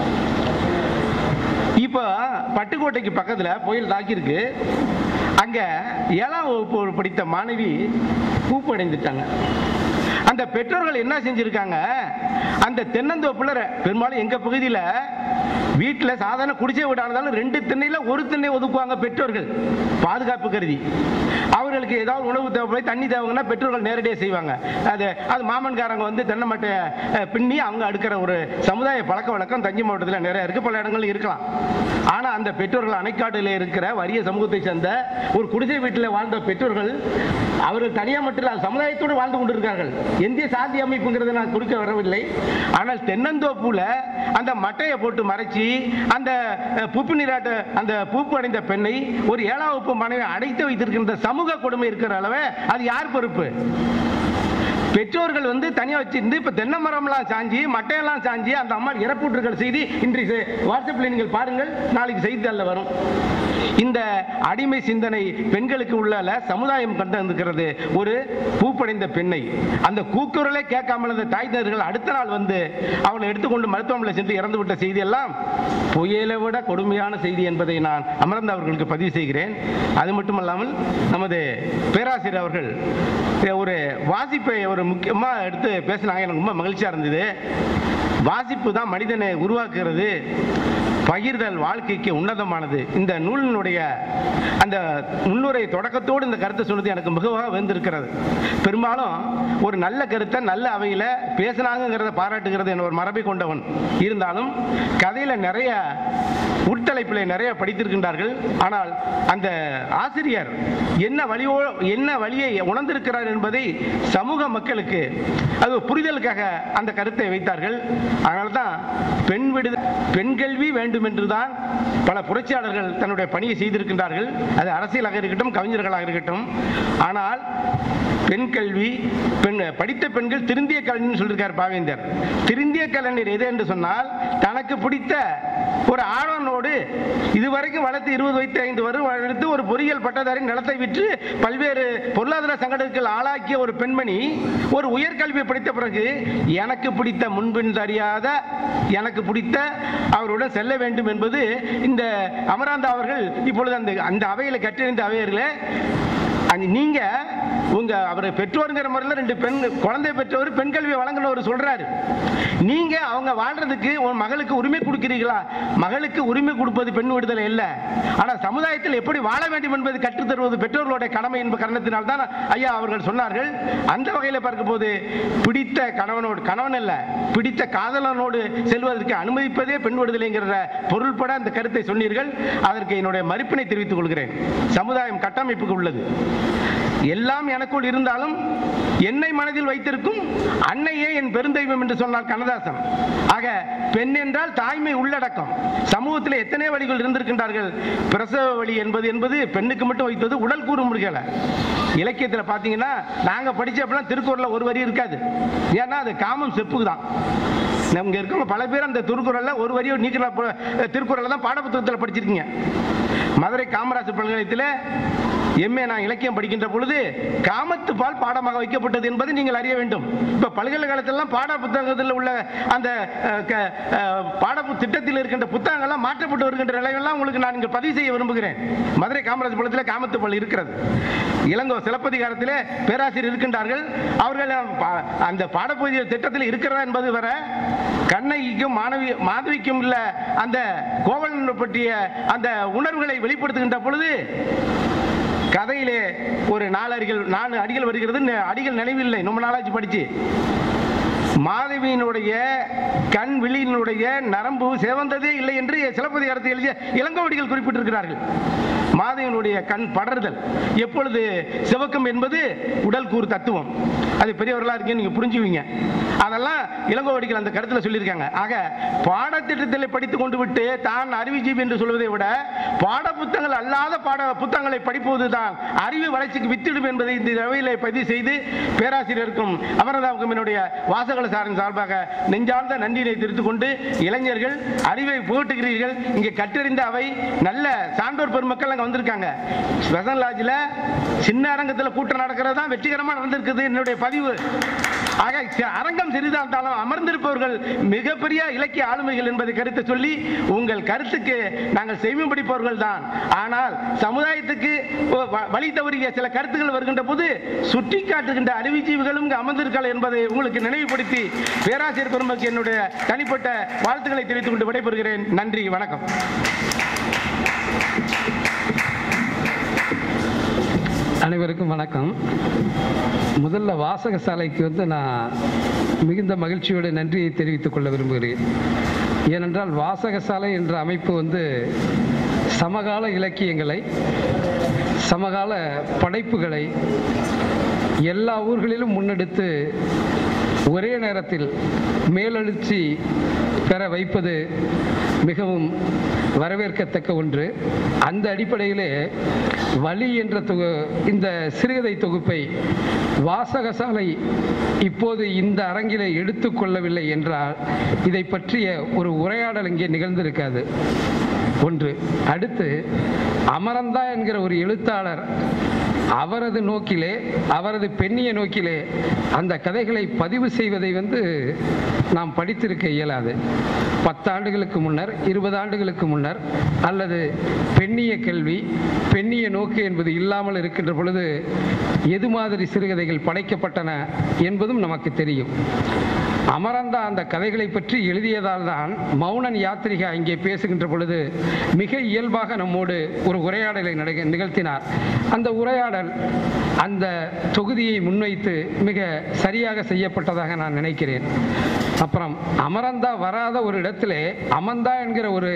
இப்போ பட்டுக்கோட்டைக்கு பக்கத்தில் புயல் தாக்கியிருக்கு அங்கே ஏழாம் வகுப்பு படித்த மாணவி பூப்படைந்துட்டாங்க அந்த பெற்றோர்கள் என்ன செஞ்சிருக்காங்க அந்த தென்னந்தோப்புல ர- பெரும்பாலும் எங்க பகுதியில் வீட்டில் சாதாரண குடிசை வீடாக இருந்தாலும் ரெண்டு திண்ணையில ஒரு திண்ணை ஒதுக்குவாங்க பெற்றோர்கள் பாதுகாப்பு கருதி அவர்களுக்கு ஏதாவது உணவு தேவை தண்ணி தேவைங்கன்னா பெற்றோர்கள் நேரடியாக செய்வாங்க அது அது மாமன்காரங்க வந்து தென்னை மட்டையை அஹ், பின்னி அவங்க அடுக்கிற ஒரு சமுதாய பழக்க வழக்கம் தஞ்சை மாவட்டத்தில் நிறைய இருக்கு பல இடங்கள் இருக்கலாம் ஆனா அந்த பெற்றோர்கள் அணைக்காட்டில் இருக்கிற வறிய சமூகத்தை சேர்ந்த ஒரு குடிசை வீட்டில் வாழ்ந்த பெற்றோர்கள் அவர்கள் தனியா மட்டும் இல்ல சமுதாயத்தோடு வாழ்ந்து கொண்டிருக்கார்கள் இந்திய சாதி அமைப்புங்கிறத நான் கொடுக்க வரவில்லை ஆனால் தென்னந்தோப்புல அந்த மட்டையை போட்டு மறைச்சி அந்த அஹ், பூப்பு நீராட்ட அந்த பூப்பு அடைந்த பெண்ணை ஒரு ஏழாம் வகுப்பு மனைவி அடைத்து வைத்திருக்கின்ற சம சமூக கொடுமை இருக்கிற அளவு அது யார் பொறுப்பு பெற்றோர்கள் வந்து தனியாக வச்சிருந்து இப்போ தென்னை மரம்லாம் சாஞ்சி மட்டையெல்லாம் சாஞ்சி அந்த அம்மா இறப்புற்றுகள் செய்தி இன்றைக்கு வாட்ஸ்அப்பில் நீங்கள் பாருங்கள் நாளைக்கு செய்தித்தாளில் வரும் இந்த அடிமை சிந்தனை பெண்களுக்கு உள்ள சமுதாயம் கண்டு இருக்கிறது ஒரு பூப்படைந்த பெண்ணை அந்த கூக்குரலை கேட்காமல் அந்த தாய் தந்தையர்கள் அடுத்த நாள் வந்து அவளை எடுத்துக்கொண்டு மருத்துவமனையில் சென்று இறந்து விட்ட செய்தி எல்லாம் புயலை விட கொடுமையான செய்தி என்பதை நான் அமர்ந்த அவர்களுக்கு பதிவு செய்கிறேன் அது மட்டுமல்லாமல் நமது பேராசிரியர் அவர்கள் ஒரு வாசிப்பை ஒரு முக்கியமாக எடுத்து பேசினாங்க எனக்கு ரொம்ப மகிழ்ச்சியாக இருந்தது வாசிப்பு தான் மனிதனை உருவாக்குகிறது பகிர்தல் வாழ்க்கைக்கு உன்னதமானது இந்த நூலினுடைய அந்த முன்னுரை தொடக்கத்தோடு இந்த கருத்தை சொன்னது எனக்கு மிகவும் வந்திருக்கிறது பெரும்பாலும் ஒரு நல்ல கருத்தை நல்ல அவையில் பேசினாங்கிறத பாராட்டுகிறது என்ற ஒரு மரபை கொண்டவன் இருந்தாலும் கதையில் நிறைய உட்தலைப்பில் நிறைய படித்திருக்கின்றார்கள் ஆனால் அந்த ஆசிரியர் என்ன வழியோ என்ன வழியை உணர்ந்திருக்கிறார் என்பதை சமூக மக்களுக்கு அது புரிதலுக்காக அந்த கருத்தை வைத்தார்கள் அதனால தான் பெண் விடுத பெண் கல்வி வேண்டும் என்றுதான் பல புரட்சியாளர்கள் தன்னுடைய பணியை செய்திருக்கின்றார்கள் அது அரசியலாக இருக்கட்டும் கவிஞர்களாக இருக்கட்டும் ஆனால் பெண் கல்வி பெண் படித்த பெண்கள் திருந்திய கலைஞர் சொல்லியிருக்கார் பாவேந்தர் திருந்திய கலைஞர் எது என்று சொன்னால் தனக்கு பிடித்த ஒரு ஆணவனோடு இதுவரைக்கும் வளர்த்து இருபது வயது ஐந்து வரும் வளர்த்து ஒரு பொறியியல் பட்டதாரி நிலத்தை விற்று பல்வேறு பொருளாதார சங்கடங்கள் ஆளாக்கிய ஒரு பெண்மணி ஒரு உயர்கல்வியை படித்த பிறகு எனக்கு பிடித்த முன்பின் அறியாத எனக்கு பிடித்த அவருடன் செல்ல வேண்டும் என்பது இந்த அமராந்தா அவர்கள் இப்பொழுது அந்த அந்த அவையில் கற்றறிந்த அவையர்களே அது நீங்க உங்க அவர் பெற்றோருங்கிற முறையில் ரெண்டு பெண் குழந்தை பெற்றவர் பெண் கல்வி வழங்கினவர் சொல்றாரு நீங்க அவங்க வாழ்றதுக்கு உன் மகளுக்கு உரிமை கொடுக்கிறீர்களா மகளுக்கு உரிமை கொடுப்பது பெண் விடுதலை இல்ல ஆனா சமுதாயத்தில் எப்படி வாழ வேண்டும் என்பது கற்றுத் தருவது பெற்றோர்களுடைய கடமை என்பது காரணத்தினால் தான் ஐயா அவர்கள் சொன்னார்கள் அந்த வகையில் பார்க்கும்போது பிடித்த கணவனோடு கணவன் அல்ல பிடித்த காதலனோடு செல்வதற்கு அனுமதிப்பதே பெண் விடுதலைங்கிற பொருள்பட அந்த கருத்தை சொன்னீர்கள் அதற்கு என்னுடைய மறுப்பினை தெரிவித்துக் கொள்கிறேன் சமுதாயம் கட்டமைப்புக்கு உள்ளது எல்லாம் எனக்குள் இருந்தாலும் என்னை மனதில் வைத்திருக்கும் அன்னையே என் பெருந்தெய்வம் என்று சொன்னார் கண்ணதாசன் ஆக பெண் என்றால் தாய்மை உள்ளடக்கம் சமூகத்தில் எத்தனை வழிகள் இருந்திருக்கின்றார்கள் பிரசவ வழி என்பது என்பது பெண்ணுக்கு மட்டும் வைத்தது உடல் கூறு முடியல இலக்கியத்தில் பார்த்தீங்கன்னா நாங்கள் படிச்சப்பெல்லாம் திருக்குறளில் ஒரு வரி இருக்காது ஏன்னா அது காமம் செப்புக்கு தான் இங்க இருக்கவங்க பல பேர் அந்த திருக்குறள்ல ஒரு வரியை நீக்கிற திருக்குறளை தான் பாடப்புத்தகத்தில் படிச்சிருக்கீங்க மதுரை காமராஜர் பல்கலைக்கழகத்தில் எம்ஏ நான் இலக்கியம் படிக்கின்ற பொழுது காமத்து பால் பாடமாக வைக்கப்பட்டது என்பதை நீங்கள் அறிய வேண்டும் இப்ப பல்கலைக்கழகத்திலாம் பாட புத்தகத்தில் உள்ள அந்த அஹ், க- அஹ், பாட பு- திட்டத்தில் இருக்கின்ற புத்தகங்கள்லாம் மாற்றப்பட்டு வருகின்ற நிலையெல்லாம் உங்களுக்கு நான் இங்கே பதிவு செய்ய விரும்புகிறேன் மதுரை காமராஜ் பள்ளத்தில் காமத்து பால் இருக்கிறது இளங்கோ சிலப்பதிகாரத்திலே பேராசிரியர் இருக்கின்றார்கள் அவர்கள் பா- அந்த பாடப்பகுதி திட்டத்தில் இருக்கிறதா என்பது வர கண்ணகிக்கும் மாணவி மாதவிக்கும் உள்ள அந்த கோவலன் பற்றிய அந்த உணர்வுகளை வெளிப்படுத்துகின்ற பொழுது கதையிலே ஒரு நாலு அடிகள் நாலு அடிகள் வருகிறது ந- அடிகள் நினைவில்லை ரொம்ப நாளாச்சு படிச்சு மாதவியினுடைய கண் விழியினுடைய நரம்பு சிவந்ததே இல்லை என்று சிலப்பதிகாரத்தை எழுதிய இளங்கோவடிகள் குறிப்பிட்டிருக்கிறார்கள் மாதவியினுடைய கண் படர்தல் எப்பொழுது சிவக்கும் என்பது உடல் கூறு தத்துவம் அது பெரியவர்களா இருக்கீங்க நீங்க புரிஞ்சுவீங்க அதெல்லாம் இளங்கோவடிகள் அந்த கருத்துல சொல்லியிருக்காங்க ஆக பாடத்திட்டத்தில் படித்துக் கொண்டு விட்டு தான் அறிவுஜீவி என்று சொல்வதை விட பாட புத்தகங்கள் அல்லாத பாட புத்தகங்களை படிப்பதுதான் அறிவு வளர்ச்சிக்கு வித்திடும் என்பதை இந்த அவையிலே பதிவு செய்து பேராசிரியருக்கும் அமரதாவுக்கும் என்னுடைய வாசகல சாரின் சார்பாக நெஞ்சார்ந்த நன்றியை தெரிவித்துக் கொண்டு இளைஞர்கள் அறிவை புகட்டுகிறீர்கள் இங்கே கற்றறிந்த அவை நல்ல சான்றோர் பெருமக்கள் அங்க வந்திருக்காங்க ஸ்பெஷல் லாட்ஜில் சின்ன அரங்கத்தில் கூட்டம் நடக்கிறது தான் வெற்றிகரமாக நடந்திருக்குது என்னுடைய பதிவு ஆக சி- அரங்கம் சிறிதாக இருந்தாலும் அமர்ந்திருப்பவர்கள் மிகப்பெரிய இலக்கிய ஆளுமைகள் என்பதை கருத்தை சொல்லி உங்கள் கருத்துக்கு நாங்கள் செய்யும் படிப்பவர்கள் தான் ஆனால் சமுதாயத்துக்கு ஒ- வ- வழி தவறிய சில கருத்துக்கள் வருகின்ற போது சுட்டி காட்டுகின்ற அறிவுஜீவிகளும் இங்கு அமர்ந்திருக்கள் என்பதை உங்களுக்கு நினைவுபடுத்தி பேராசிரியர் பெருமக்கு என்னுடைய தனிப்பட்ட வாழ்த்துக்களை தெரிவித்துக் கொண்டு விடைபெறுகிறேன் நன்றி வணக்கம் அனைவருக்கும் வணக்கம் முதல்ல வாசக சாலைக்கு வந்து நான் மிகுந்த மகிழ்ச்சியோட நன்றியை தெரிவித்துக் கொள்ள விரும்புகிறேன் ஏனென்றால் வாசக சாலை என்ற அமைப்பு வந்து சமகால இலக்கியங்களை சமகால படைப்புகளை எல்லா ஊர்களிலும் முன்னெடுத்து ஒரே நேரத்தில் மேலெழுச்சி பெற வைப்பது மிகவும் வரவேற்கத்தக்க ஒன்று அந்த அடிப்படையிலே வழி என்ற தொகு இந்த சிறுகதை தொகுப்பை வாசகசாலை இப்போது இந்த அரங்கிலே எடுத்துக்கொள்ளவில்லை என்றால் இதை பற்றிய ஒரு உரையாடல் இங்கே நிகழ்ந்திருக்காது ஒன்று அடுத்து அமரந்தா என்கிற ஒரு எழுத்தாளர் அவரது நோக்கிலே அவரது பெண்ணிய நோக்கிலே அந்த கதைகளை பதிவு செய்வதை வந்து நாம் படித்திருக்க இயலாது பத்தாண்டுகளுக்கு முன்னர் இருபது ஆண்டுகளுக்கு முன்னர் அல்லது பெண்ணிய கல்வி பெண்ணிய நோக்கு என்பது இல்லாமல் இருக்கின்ற பொழுது எது மாதிரி சிறுகதைகள் படைக்கப்பட்டன என்பதும் நமக்கு தெரியும் அமரந்தா அந்த கதைகளை பற்றி எழுதியதால் தான் மௌனன் யாத்திரிகா இங்கே பேசுகின்ற பொழுது மிக இயல்பாக நம்மோடு ஒரு உரையாடலை நட- நிகழ்த்தினார் அந்த உரையாடல் அந்த தொகுதியை முன்வைத்து மிக சரியாக செய்யப்பட்டதாக நான் நினைக்கிறேன் அப்புறம் அமரந்தா வராத ஒரு இடத்திலே அமந்தா என்கிற ஒரு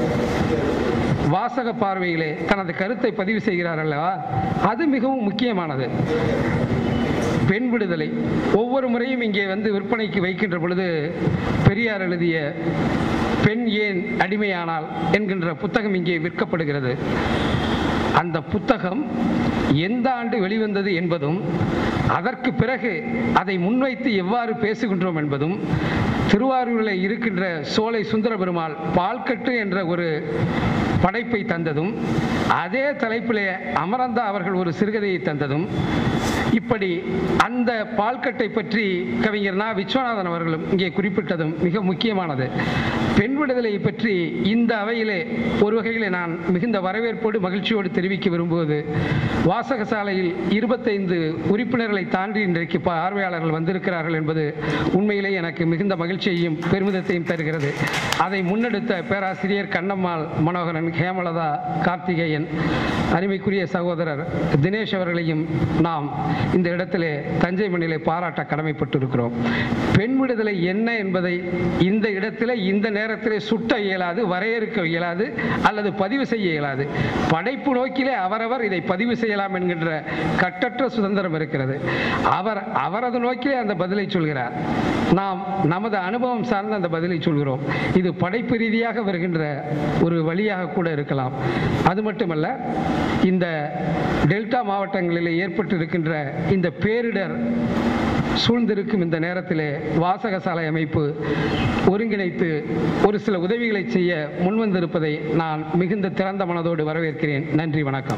வாசக பார்வையிலே தனது கருத்தை பதிவு செய்கிறார் அல்லவா அது மிகவும் முக்கியமானது பெண் விடுதலை ஒவ்வொரு முறையும் இங்கே வந்து விற்பனைக்கு வைக்கின்ற பொழுது பெரியார் எழுதிய பெண் ஏன் அடிமையானால் என்கின்ற புத்தகம் இங்கே விற்கப்படுகிறது அந்த புத்தகம் எந்த ஆண்டு வெளிவந்தது என்பதும் அதற்கு பிறகு அதை முன்வைத்து எவ்வாறு பேசுகின்றோம் என்பதும் திருவாரூரில் இருக்கின்ற சோலை சுந்தர பெருமாள் பால்கட்டு என்ற ஒரு படைப்பை தந்ததும் அதே தலைப்பிலே அமரந்தா அவர்கள் ஒரு சிறுகதையை தந்ததும் இப்படி அந்த பால்கட்டை பற்றி கவிஞர் நா விஸ்வநாதன் அவர்களும் இங்கே குறிப்பிட்டதும் மிக முக்கியமானது பெண் விடுதலையை பற்றி இந்த அவையிலே ஒரு வகையிலே நான் மிகுந்த வரவேற்போடு மகிழ்ச்சியோடு தெரிவிக்க விரும்புவது வாசகசாலையில் இருபத்தைந்து உறுப்பினர்களை தாண்டி இன்றைக்கு பார்வையாளர்கள் வந்திருக்கிறார்கள் என்பது உண்மையிலே எனக்கு மிகுந்த மகிழ்ச்சியையும் பெருமிதத்தையும் தருகிறது அதை முன்னெடுத்த பேராசிரியர் கண்ணம்மாள் மனோகரன் ஹேமலதா கார்த்திகேயன் அருமைக்குரிய சகோதரர் தினேஷ் அவர்களையும் நாம் இந்த இடத்திலே தஞ்சை மண்ணிலே பாராட்ட கடமைப்பட்டிருக்கிறோம் பெண் விடுதலை என்ன என்பதை இந்த இடத்திலே இந்த நேரத்திலே சுட்ட இயலாது வரையறுக்க இயலாது அல்லது பதிவு செய்ய இயலாது படைப்பு நோக்கிலே அவரவர் இதை பதிவு செய்யலாம் என்கின்ற கட்டற்ற சுதந்திரம் இருக்கிறது அவர் அவரது நோக்கிலே அந்த பதிலை சொல்கிறார் நாம் நமது அனுபவம் சார்ந்த அந்த பதிலை சொல்கிறோம் இது படைப்பு ரீதியாக வருகின்ற ஒரு வழியாக கூட இருக்கலாம் அது மட்டுமல்ல இந்த டெல்டா மாவட்டங்களில் ஏற்பட்டு இருக்கின்ற இந்த பேரிடர் சூழ்ந்திருக்கும் இந்த நேரத்திலே வாசகசாலை அமைப்பு ஒருங்கிணைத்து ஒரு சில உதவிகளை செய்ய முன்வந்திருப்பதை நான் மிகுந்த திறந்த மனதோடு வரவேற்கிறேன் நன்றி வணக்கம்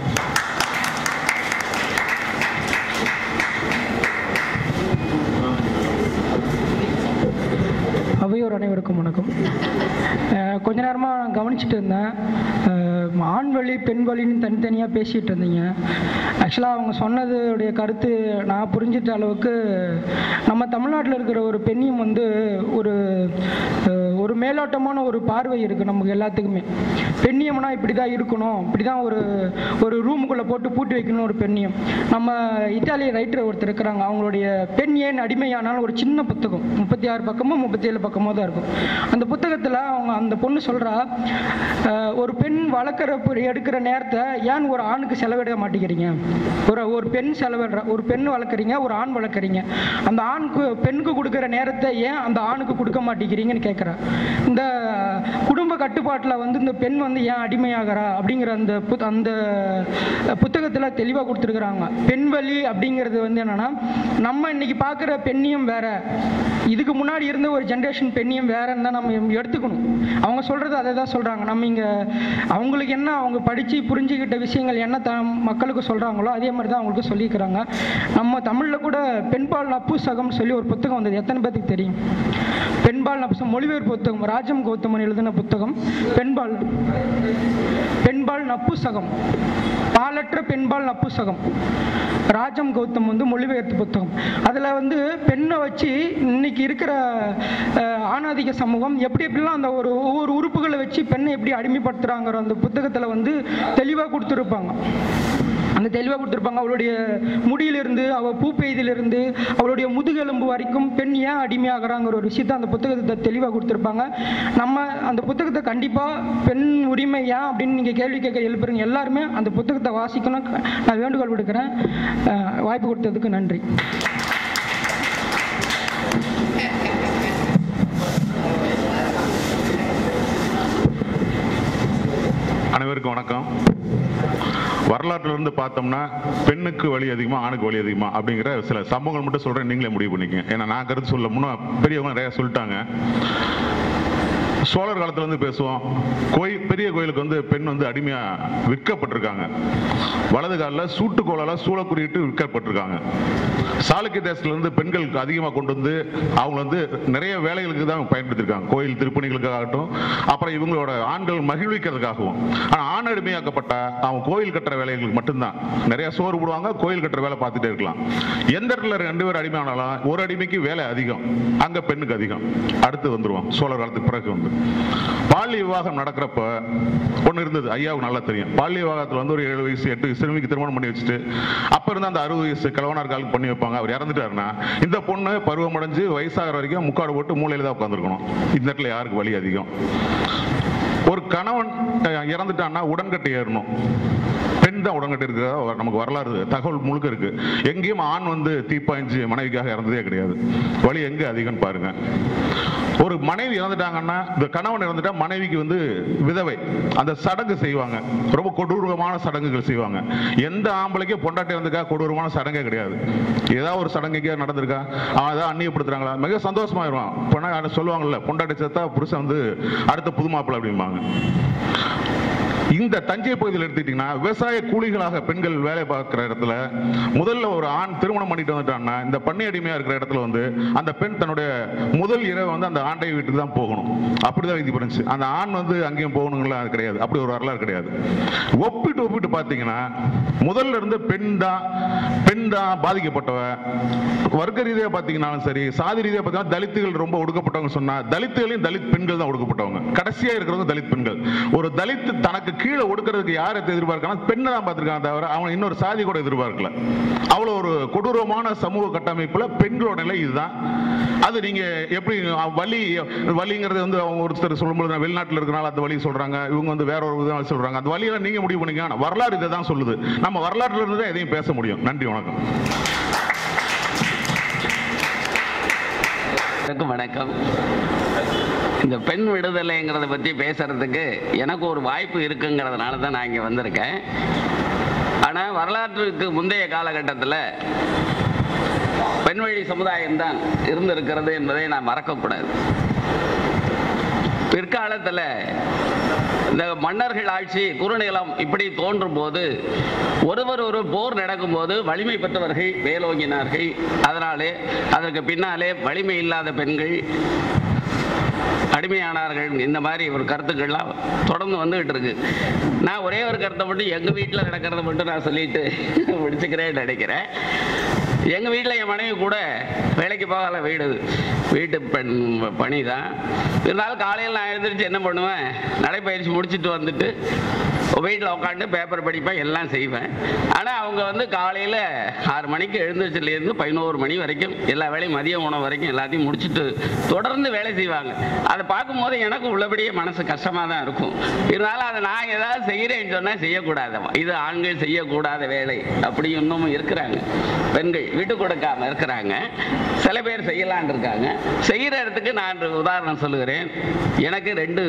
அவையோர் அனைவருக்கும் வணக்கம் அஹ் கொஞ்ச நேரமாக நான் கவனிச்சுட்டு இருந்தேன் அஹ் ஆண் வழி பெண் வழின்னு தனித்தனியாக பேசிகிட்டு இருந்தீங்க ஆக்சுவலாக அவங்க சொன்னதுடைய கருத்து நான் புரிஞ்சிட்ட அளவுக்கு நம்ம தமிழ்நாட்டில் இருக்கிற ஒரு பெண்ணியம் வந்து ஒரு அஹ் ஒரு மேலோட்டமான ஒரு பார்வை இருக்குது நமக்கு எல்லாத்துக்குமே பெண்ணியம்னா இப்படி தான் இருக்கணும் இப்படி தான் ஒரு ஒரு ரூமுக்குள்ளே போட்டு பூட்டி வைக்கணும் ஒரு பெண்ணியம் நம்ம இத்தாலிய ரைட்டர் ஒருத்தர் இருக்கிறாங்க அவங்களுடைய பெண் ஏன் அடிமையானாலும் ஒரு சின்ன புத்தகம் முப்பத்தி ஆறு பக்கமோ முப்பத்தி ஏழு பக்கமோ தான் இருக்கும் அந்த புத்தகத்தில் அவங்க அந்த பொண்ணு சொல்கிறா ஒரு பெண் வளர்க்குற எடுக்கிற நேரத்தை ஏன் ஒரு ஆணுக்கு செலவிட மாட்டேங்கிறீங்க ஒரு ஒரு பெண் செலவிடுற ஒரு பெண் வளர்க்குறீங்க ஒரு ஆண் வளர்க்குறீங்க அந்த ஆணுக்கு பெண்ணுக்கு கொடுக்குற நேரத்தை ஏன் அந்த ஆணுக்கு கொடுக்க மாட்டேங்கிறீங்கன்னு கேட்குறா இந்த குடும்ப கட்டுப்பாட்டில் வந்து இந்த பெண் வந்து ஏன் அடிமையாகிறா அப்படிங்கிற அந்த புத் அந்த புத்தகத்தில் தெளிவாக கொடுத்துருக்குறாங்க பெண் வழி அப்படிங்கிறது வந்து என்னன்னா நம்ம இன்னைக்கு பார்க்குற பெண்ணியம் வேற இதுக்கு முன்னாடி இருந்த ஒரு ஜென்ரேஷன் பெண்ணியம் வேறன்னு தான் நம்ம எடுத்துக்கணும் அவங்க சொல்கிறது அதை தான் சொல்கிறாங்க நம்ம இங்கே அவங்களுக்கு என்ன அவங்க படித்து புரிஞ்சுக்கிட்ட விஷயங்கள் என்ன த மக்களுக்கு சொல்கிறாங்களோ அதே மாதிரி தான் அவங்களுக்கு சொல்லியிருக்கிறாங்க நம்ம தமிழில் கூட பெண்பால் நப்புசகம்னு சொல்லி ஒரு புத்தகம் வந்தது எத்தனை பேத்துக்கு தெரியும் பெண்பால் நப்புசகம் மொழிபெயர்ப்பு புத்தகம் ராஜம் கௌதமன் எழுதின புத்தகம் பெண்பால் பெண்பால் நப்புசகம் பாலற்ற பெண்பால் நப்புசகம் ராஜம் கௌதம் வந்து மொழிபெயர்த்து புத்தகம் அதில் வந்து பெண்ணை வச்சு இன்னைக்கு இருக்கிற அஹ், ஆணாதிக்க சமூகம் எப்படி எப்படிலாம் அந்த ஒரு ஒவ்வொரு உறுப்புகளை வச்சு பெண்ணை எப்படி அடிமைப்படுத்துகிறாங்கிற அந்த புத்தகத்தில் வந்து தெளிவாக கொடுத்துருப்பாங்க அந்த தெளிவாக கொடுத்துருப்பாங்க அவளுடைய முடியிலிருந்து அவள் பூப்பெய்திலிருந்து அவளுடைய முதுகெலும்பு வரைக்கும் பெண் ஏன் அடிமையாகிறாங்கிற ஒரு விஷயத்தை அந்த புத்தகத்தை தெளிவாக கொடுத்துருப்பாங்க நம்ம அந்த புத்தகத்தை கண்டிப்பாக பெண் உரிமை ஏன் அப்படின்னு நீங்கள் கேள்வி கேட்க எழுப்புறீங்க எல்லாருமே அந்த புத்தகத்தை வாசிக்கணும் நான் வேண்டுகோள் விடுக்கிறேன் அஹ் வாய்ப்பு கொடுத்ததுக்கு நன்றி அனைவருக்கும் வணக்கம் வரலாற்றுல இருந்து பார்த்தோம்னா பெண்ணுக்கு வழி அதிகமா ஆணுக்கு வழி அதிகமா அப்படிங்கிற சில சம்பவங்கள் மட்டும் சொல்றேன் நீங்களே முடிவு பண்ணிக்கங்க ஏன்னா நான் கருத்து சொல்ல முன்ன பெரியவங்க நிறைய சொல்லிட்டாங்க சோழர் காலத்துல இருந்து பேசுவோம் கோயில் பெரிய கோயிலுக்கு வந்து பெண் வந்து அடிமையா விற்கப்பட்டிருக்காங்க வலது காலில் சூட்டுக்கோளால சூளக்குறியிட்டு விற்கப்பட்டிருக்காங்க சாளுக்கிய தேசத்துல இருந்து பெண்களுக்கு அதிகமாக கொண்டு வந்து அவங்க வந்து நிறைய வேலைகளுக்கு தான் பயன்படுத்தியிருக்காங்க கோயில் திருப்பணிகளுக்காகட்டும் அப்புறம் இவங்களோட ஆண்கள் மகிழ்விக்கிறதுக்காகவும் ஆனா ஆண் அடிமையாக்கப்பட்ட அவங்க கோயில் கட்டுற வேலைகளுக்கு மட்டும்தான் நிறைய சோறு போடுவாங்க கோயில் கட்டுற வேலை பார்த்துட்டே இருக்கலாம் எந்த இடத்துல ரெண்டு பேர் அடிமை ஆனாலும் ஒரு அடிமைக்கு வேலை அதிகம் அங்க பெண்ணுக்கு அதிகம் அடுத்து வந்துருவோம் சோழர் காலத்துக்கு பிறகு வந்து பாலிய விவாகம் நடக்கிறப்ப ஒண்ணு இருந்தது ஐயாவுக்கு நல்லா தெரியும் பாலிய விவாகத்துல வந்து ஒரு ஏழு வயசு எட்டு வயசு சிறுமிக்கு திருமணம் பண்ணி வச்சுட்டு அப்ப இருந்த அந்த அறுபது வயசு கிழவனார் காலுக்கு பண்ணி வைப்பாங்க அவர் இறந்துட்டாருன்னா இந்த பொண்ணு பருவம் அடைஞ்சு வயசாகிற வரைக்கும் முக்காடு போட்டு மூலையில தான் உட்காந்துருக்கணும் இந்த இடத்துல யாருக்கு வலி அதிகம் ஒரு கணவன் அஹ், இறந்துட்டான்னா உடன்கட்டை ஏறணும் பெண் தான் உடன்கட்டை இருக்கிறதா நமக்கு வரலாறு தகவல் முழுக்க இருக்கு எங்கேயும் ஆண் வந்து தீப்பாய்ஞ்சு மனைவிக்காக இறந்ததே கிடையாது வலி எங்க அதிகம்னு பாருங்க ஒரு மனைவி இறந்துட்டாங்கன்னா இந்த கணவன் இறந்துட்டா மனைவிக்கு வந்து விதவை அந்த சடங்கு செய்வாங்க ரொம்ப கொடூரமான சடங்குகள் செய்வாங்க எந்த ஆம்பளைக்கும் பொண்டாட்டி இறந்துக்கா கொடூரமான சடங்கே கிடையாது ஏதாவது ஒரு சடங்குக்கே நடந்திருக்கா அவன் ஏதாவது அந்நியப்படுத்துறாங்களா மிக சந்தோஷமாயிருவான் பொண்ணா சொல்லுவாங்கல்ல பொண்டாட்டி சேர்த்தா புருஷன் வந்து அடுத்த புது மாப்பிள்ளை அப்படிம்பாங்க இந்த தஞ்சை பகுதியில் எடுத்துக்கிட்டீங்கன்னா விவசாய கூலிகளாக பெண்கள் வேலை பார்க்குற இடத்துல முதல்ல ஒரு ஆண் திருமணம் பண்ணிட்டு வந்துட்டான்னா இந்த பண்ணை அடிமையா இருக்கிற இடத்துல வந்து அந்த பெண் தன்னுடைய முதல் இரவு வந்து அந்த ஆண்டை வீட்டுக்கு தான் போகணும் அப்படிதான் விதி பண்ணுச்சு அந்த ஆண் வந்து அங்கேயும் போகணுங்களா அது கிடையாது அப்படி ஒரு வரலாறு கிடையாது ஒப்பிட்டு ஒப்பிட்டு பார்த்தீங்கன்னா முதல்ல இருந்து பெண் தான் பெண் தான் பாதிக்கப்பட்டவ வர்க்க ரீதியாக பார்த்தீங்கன்னாலும் சரி சாதி ரீதியாக பார்த்தீங்கன்னா தலித்துகள் ரொம்ப ஒடுக்கப்பட்டவங்க சொன்னா தலித்துகளையும் தலித் பெண்கள் தான் ஒடுக்கப்பட்டவங்க கடைசியா இருக்கிறவங்க தலித் பெண்கள் ஒரு தலித் தனக்கு கீழே ஒடுக்கிறதுக்கு யாரை எதிர்பார்க்கணும் பெண்ணை தான் பார்த்திருக்காங்க தவிர அவன் இன்னொரு சாதி கூட எதிர்பார்க்கல அவ்வளோ ஒரு கொடூரமான சமூக கட்டமைப்புல பெண்களோட நிலை இதுதான் அது நீங்க எப்படி அஹ், வலி வலிங்கிறது வந்து அவங்க ஒருத்தர் சொல்லும்போது நான் வெளிநாட்டில் இருக்கிறனால அந்த வழி சொல்றாங்க இவங்க வந்து வேற ஒரு விதம் சொல்றாங்க அந்த வழியெல்லாம் நீங்க முடிவு பண்ணிக்க ஆனா வரலாறு இதை தான் சொல்லுது நம்ம வரலாற்றுல இருந்து தான் எதையும் பேச முடியும் நன்றி வணக்கம் அனைவருக்கும் வணக்கம் இந்த பெண் விடுதலைங்கிறத பற்றி பேசுறதுக்கு எனக்கு ஒரு வாய்ப்பு இருக்குங்கிறதுனால தான் நான் இங்கே வந்திருக்கேன் ஆனால் வரலாற்றுக்கு முந்தைய காலகட்டத்தில் பெண் வழி சமுதாயம் தான் இருந்திருக்கிறது என்பதை நான் மறக்கக்கூடாது பிற்காலத்தில் இந்த மன்னர்கள் ஆட்சி குறுநிலம் இப்படி தோன்றும் போது ஒருவர் ஒரு போர் நடக்கும்போது வலிமை பெற்றவர்கள் வேலோங்கினார்கள் அதனாலே அதற்கு பின்னாலே வலிமை இல்லாத பெண்கள் அடிமையானார்கள் இந்த மாதிரி ஒரு கருத்துக்கள்லாம் தொடர்ந்து வந்துகிட்டு இருக்கு நான் ஒரே ஒரு கருத்தை மட்டும் எங்கள் வீட்டில் நடக்கிறத மட்டும் நான் சொல்லிட்டு முடிச்சுக்கிறேன்னு நினைக்கிறேன் எங்கள் வீட்டில் என் மனைவி கூட வேலைக்கு போகல வீடு வீட்டு பெண் பணி தான் இருந்தாலும் காலையில் நான் எழுந்திரிச்சு என்ன பண்ணுவேன் நடைப்பயிற்சி முடிச்சுட்டு வந்துட்டு வீட்டில் உட்காந்து பேப்பர் படிப்பேன் எல்லாம் செய்வேன் ஆனால் அவங்க வந்து காலையில் ஆறு மணிக்கு எழுந்திரிச்சிலேருந்து பதினோரு மணி வரைக்கும் எல்லா வேலையும் மதிய உணவு வரைக்கும் எல்லாத்தையும் முடிச்சுட்டு தொடர்ந்து வேலை செய்வாங்க அதை பார்க்கும்போது எனக்கு உள்ளபடியே மனசு கஷ்டமாக தான் இருக்கும் இருந்தாலும் அதை நான் ஏதாவது செய்கிறேன்னு சொன்னால் செய்யக்கூடாது இது ஆண்கள் செய்யக்கூடாத வேலை அப்படி இன்னமும் இருக்கிறாங்க பெண்கள் விட்டு கொடுக்காம இருக்கிறாங்க சில பேர் செய்யலான் இருக்காங்க செய்கிற இடத்துக்கு நான் ஒரு உதாரணம் சொல்லுகிறேன் எனக்கு ரெண்டு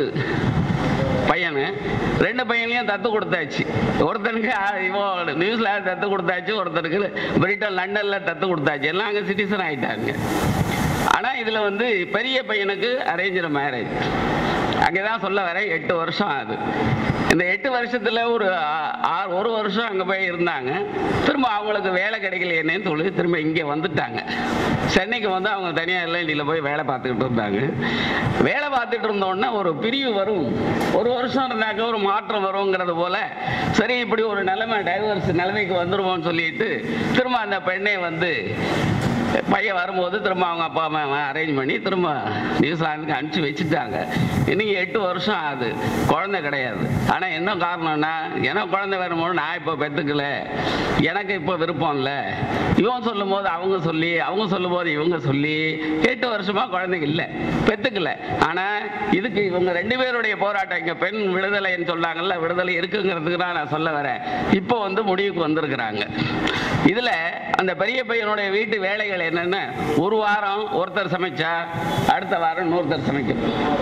பையனு ரெண்டு பையனையும் தத்து கொடுத்தாச்சு ஒருத்தனுக்கு ஆ- இவோ நியூசிலாந்து தத்து கொடுத்தாச்சு ஒருத்தனுக்கு பிரிட்டன் லண்டனில் தத்து கொடுத்தாச்சு எல்லாம் அங்கே சிட்டிசன் ஆயிட்டாங்க ஆனால் இதில் வந்து பெரிய பையனுக்கு அரேஞ்சர் மேரேஜ் அங்கே தான் சொல்ல வரேன் எட்டு வருஷம் ஆகுது இந்த எட்டு வருஷத்தில் ஒரு ஆ- ஆறு ஒரு வருஷம் அங்கே போய் இருந்தாங்க திரும்ப அவங்களுக்கு வேலை கிடைக்கலையேன்னு சொல்லி திரும்ப இங்கே வந்துட்டாங்க சென்னைக்கு வந்து அவங்க தனியார் எல்ஐடியில் போய் வேலை பார்த்துக்கிட்டு இருந்தாங்க வேலை பார்த்துட்டு இருந்தோடனே ஒரு பிரிவு வரும் ஒரு வருஷம் இருந்தாக்க ஒரு மாற்றம் வருங்கிறது போல சரி இப்படி ஒரு நிலைமை டைவர்ஸ் நிலைமைக்கு வந்துருவோம்னு சொல்லிட்டு திரும்ப அந்த பெண்ணை வந்து பையன் வரும்போது திரும்ப அவங்க அப்பா அம்மா அரேஞ்ச் பண்ணி திரும்ப நியூசிலாந்துக்கு அனுப்பிச்சு வச்சுட்டாங்க இன்னைக்கு எட்டு வருஷம் ஆகுது குழந்தை கிடையாது ஆனால் என்ன காரணம்னா எனக்கு குழந்தை வரும்போது நான் இப்போ பெற்றுக்கல எனக்கு இப்போ விருப்பம் இல்லை இவன் சொல்லும் போது அவங்க சொல்லி அவங்க சொல்லும் போது இவங்க சொல்லி எட்டு வருஷமா குழந்தைங்க இல்லை பெற்றுக்கல ஆனால் இதுக்கு இவங்க ரெண்டு பேருடைய போராட்டம் இங்கே பெண் விடுதலைன்னு சொல்றாங்கல்ல விடுதலை இருக்குங்கிறதுக்கு தான் நான் சொல்ல வரேன் இப்போ வந்து முடிவுக்கு வந்திருக்கிறாங்க இதுல அந்த பெரிய பையனுடைய வீட்டு வேலைகள் என்னன்னா ஒரு வாரம் ஒருத்தர் சமைச்சா அடுத்த வாரம் இன்னொருத்தர் சமைக்கணும்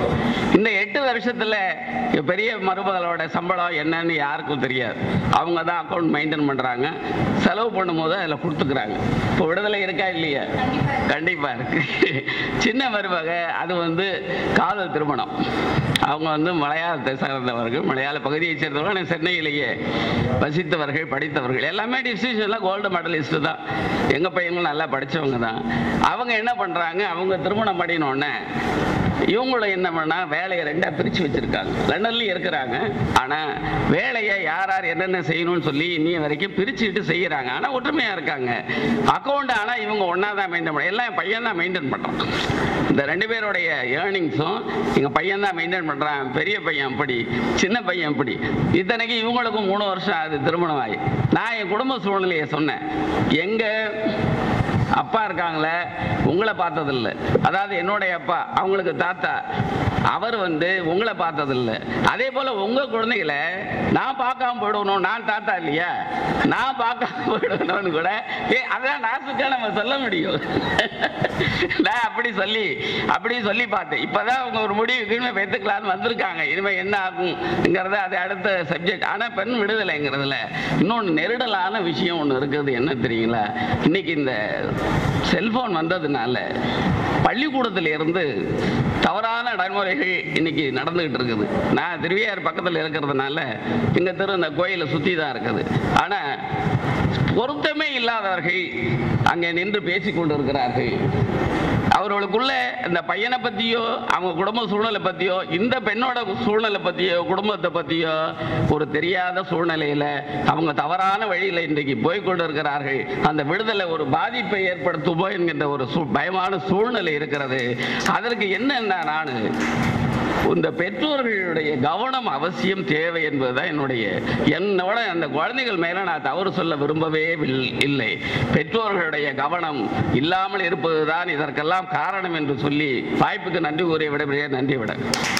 இந்த எட்டு வருஷத்துல பெரிய மருமகளோட சம்பளம் என்னன்னு யாருக்கும் தெரியாது அவங்க தான் அக்கௌண்ட் மெயின்டைன் பண்றாங்க செலவு பண்ணும்போது அதில் கொடுத்துக்கிறாங்க இப்போ விடுதலை இருக்கா இல்லையா கண்டிப்பா இருக்கு சின்ன மருமக அது வந்து காதல் திருமணம் அவங்க வந்து மலையாளத்தை சார்ந்தவர்கள் மலையாள பகுதியை சேர்ந்தவர்கள் ஆனால் சென்னையிலேயே வசித்தவர்கள் படித்தவர்கள் எல்லாமே டிஸ்டிங்ஷனில் கோல்டு மெடலிஸ்ட் தான் எங்கள் பையங்களும் நல்லா படித்தவங்க தான் அவங்க என்ன பண்ணுறாங்க அவங்க திருமணம் பண்ணினோடனே இவங்களும் என்ன பண்ணா வேலையை ரெண்டா பிரிச்சு வச்சிருக்காங்க லண்டன்லயும் இருக்கிறாங்க ஆனா வேலையை யார் யார் என்னென்ன செய்யணும்னு சொல்லி இன்னைய வரைக்கும் பிரிச்சுட்டு செய்யறாங்க ஆனா ஒற்றுமையா இருக்காங்க அக்கௌண்ட் ஆனா இவங்க ஒண்ணா தான் மெயின்டைன் பண்ண எல்லாம் என் பையன் தான் மெயின்டைன் பண்றான் இந்த ரெண்டு பேருடைய ஏர்னிங்ஸும் எங்க பையன் தான் மெயின்டைன் பண்றான் பெரிய பையன் அப்படி சின்ன பையன் அப்படி இத்தனைக்கு இவங்களுக்கும் மூணு வருஷம் ஆகுது திருமணம் ஆகி நான் என் குடும்ப சூழ்நிலையை சொன்னேன் எங்க அப்பா இருக்காங்களே உங்களை பார்த்ததில்ல அதாவது என்னுடைய அப்பா அவங்களுக்கு தாத்தா அவர் வந்து உங்களை பார்த்ததில்ல அதே போல உங்க குழந்தைகளை நான் பார்க்காம போயிடணும் நான் தாத்தா இல்லையா நான் பார்க்காம போயிடணும்னு கூட ஏ அதான் நாசுக்கா நம்ம சொல்ல முடியும் நான் அப்படி சொல்லி அப்படி சொல்லி பார்த்தேன் இப்பதான் அவங்க ஒரு முடிவுக்கு இனிமே பெற்றுக்கலான்னு வந்திருக்காங்க இனிமே என்ன ஆகுங்கிறத அது அடுத்த சப்ஜெக்ட் ஆனா பெண் விடுதலைங்கிறதுல இன்னொன்று நெருடலான விஷயம் ஒன்று இருக்குது என்ன தெரியுங்களா இன்னைக்கு இந்த செல்போன் வந்ததுனால பள்ளிக்கூடத்துல இருந்து தவறான நடைமுறைகள் இன்னைக்கு நடந்துகிட்டு இருக்குது நான் திருவையார் பக்கத்தில் இருக்கிறதுனால எங்க தெரு இந்த கோயிலை சுற்றி தான் இருக்குது ஆனா பொருத்தமே இல்லாதவர்கள் அங்கே நின்று பேசிக் கொண்டிருக்கிறார்கள் அவர்களுக்குள்ள இந்த பையனை பத்தியோ அவங்க குடும்ப சூழ்நிலை பத்தியோ இந்த பெண்ணோட சூழ்நிலை பத்தியோ குடும்பத்தை பத்தியோ ஒரு தெரியாத சூழ்நிலையில அவங்க தவறான வழியில இன்றைக்கு போய் கொண்டிருக்கிறார்கள் அந்த விடுதலை ஒரு பாதிப்பை ஏற்படுத்துமோ என்கின்ற ஒரு சூ- பயமான சூழ்நிலை இருக்கிறது அதற்கு என்னன்னா நான் இந்த பெற்றோர்களுடைய கவனம் அவசியம் தேவை என்பதுதான் என்னுடைய என்னோட அந்த குழந்தைகள் மேல நான் தவறு சொல்ல விரும்பவே வில்- இல்லை பெற்றோர்களுடைய கவனம் இல்லாமல் இருப்பதுதான் இதற்கெல்லாம் காரணம் என்று சொல்லி வாய்ப்புக்கு நன்றி கூறிய விட நன்றி விட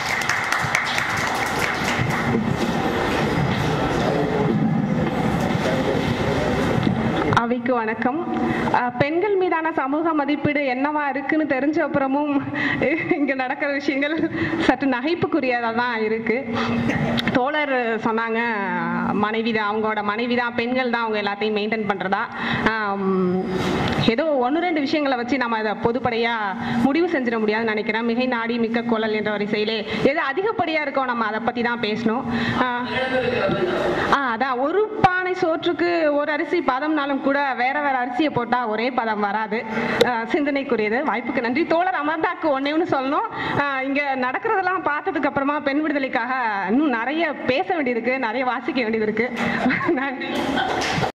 அவைக்கு வணக்கம் அஹ், பெண்கள் மீதான சமூக மதிப்பீடு என்னவா இருக்குன்னு தெரிஞ்ச அப்புறமும் இங்க நடக்கிற விஷயங்கள் சற்று நகைப்புக்குரியதா தான் இருக்கு தோழர் சொன்னாங்க மனைவி தான் அவங்களோட மனைவி தான் பெண்கள் தான் அவங்க எல்லாத்தையும் மெயின்டைன் பண்றதா ஆம், ஏதோ ஒன்று ரெண்டு விஷயங்களை வச்சு நம்ம அதை பொதுப்படையா முடிவு செஞ்சிட முடியாதுன்னு நினைக்கிறேன் மிகை நாடி மிக்க குழல் என்ற வரிசையிலே எது அதிகப்படியா இருக்கோ நம்ம அதை பத்தி தான் பேசணும் ஆஹ், ஆ அதான் ஒரு பானை சோற்றுக்கு ஒரு அரிசி பதம்னாலும் கூட வேற வேற அரிசியை போட்டா ஒரே பதம் வராது ஆ, சிந்தனைக்குரியது வாய்ப்புக்கு நன்றி தோழர் அமர்தாக்கு ஒன்னே ஒன்று சொல்லணும் ஆ, இங்க நடக்கிறதெல்லாம் பார்த்ததுக்கு அப்புறமா பெண் விடுதலைக்காக இன்னும் நிறைய பேச வேண்டியது இருக்கு நிறைய வாசிக்க வேண்டியது இருக்கு நன்றி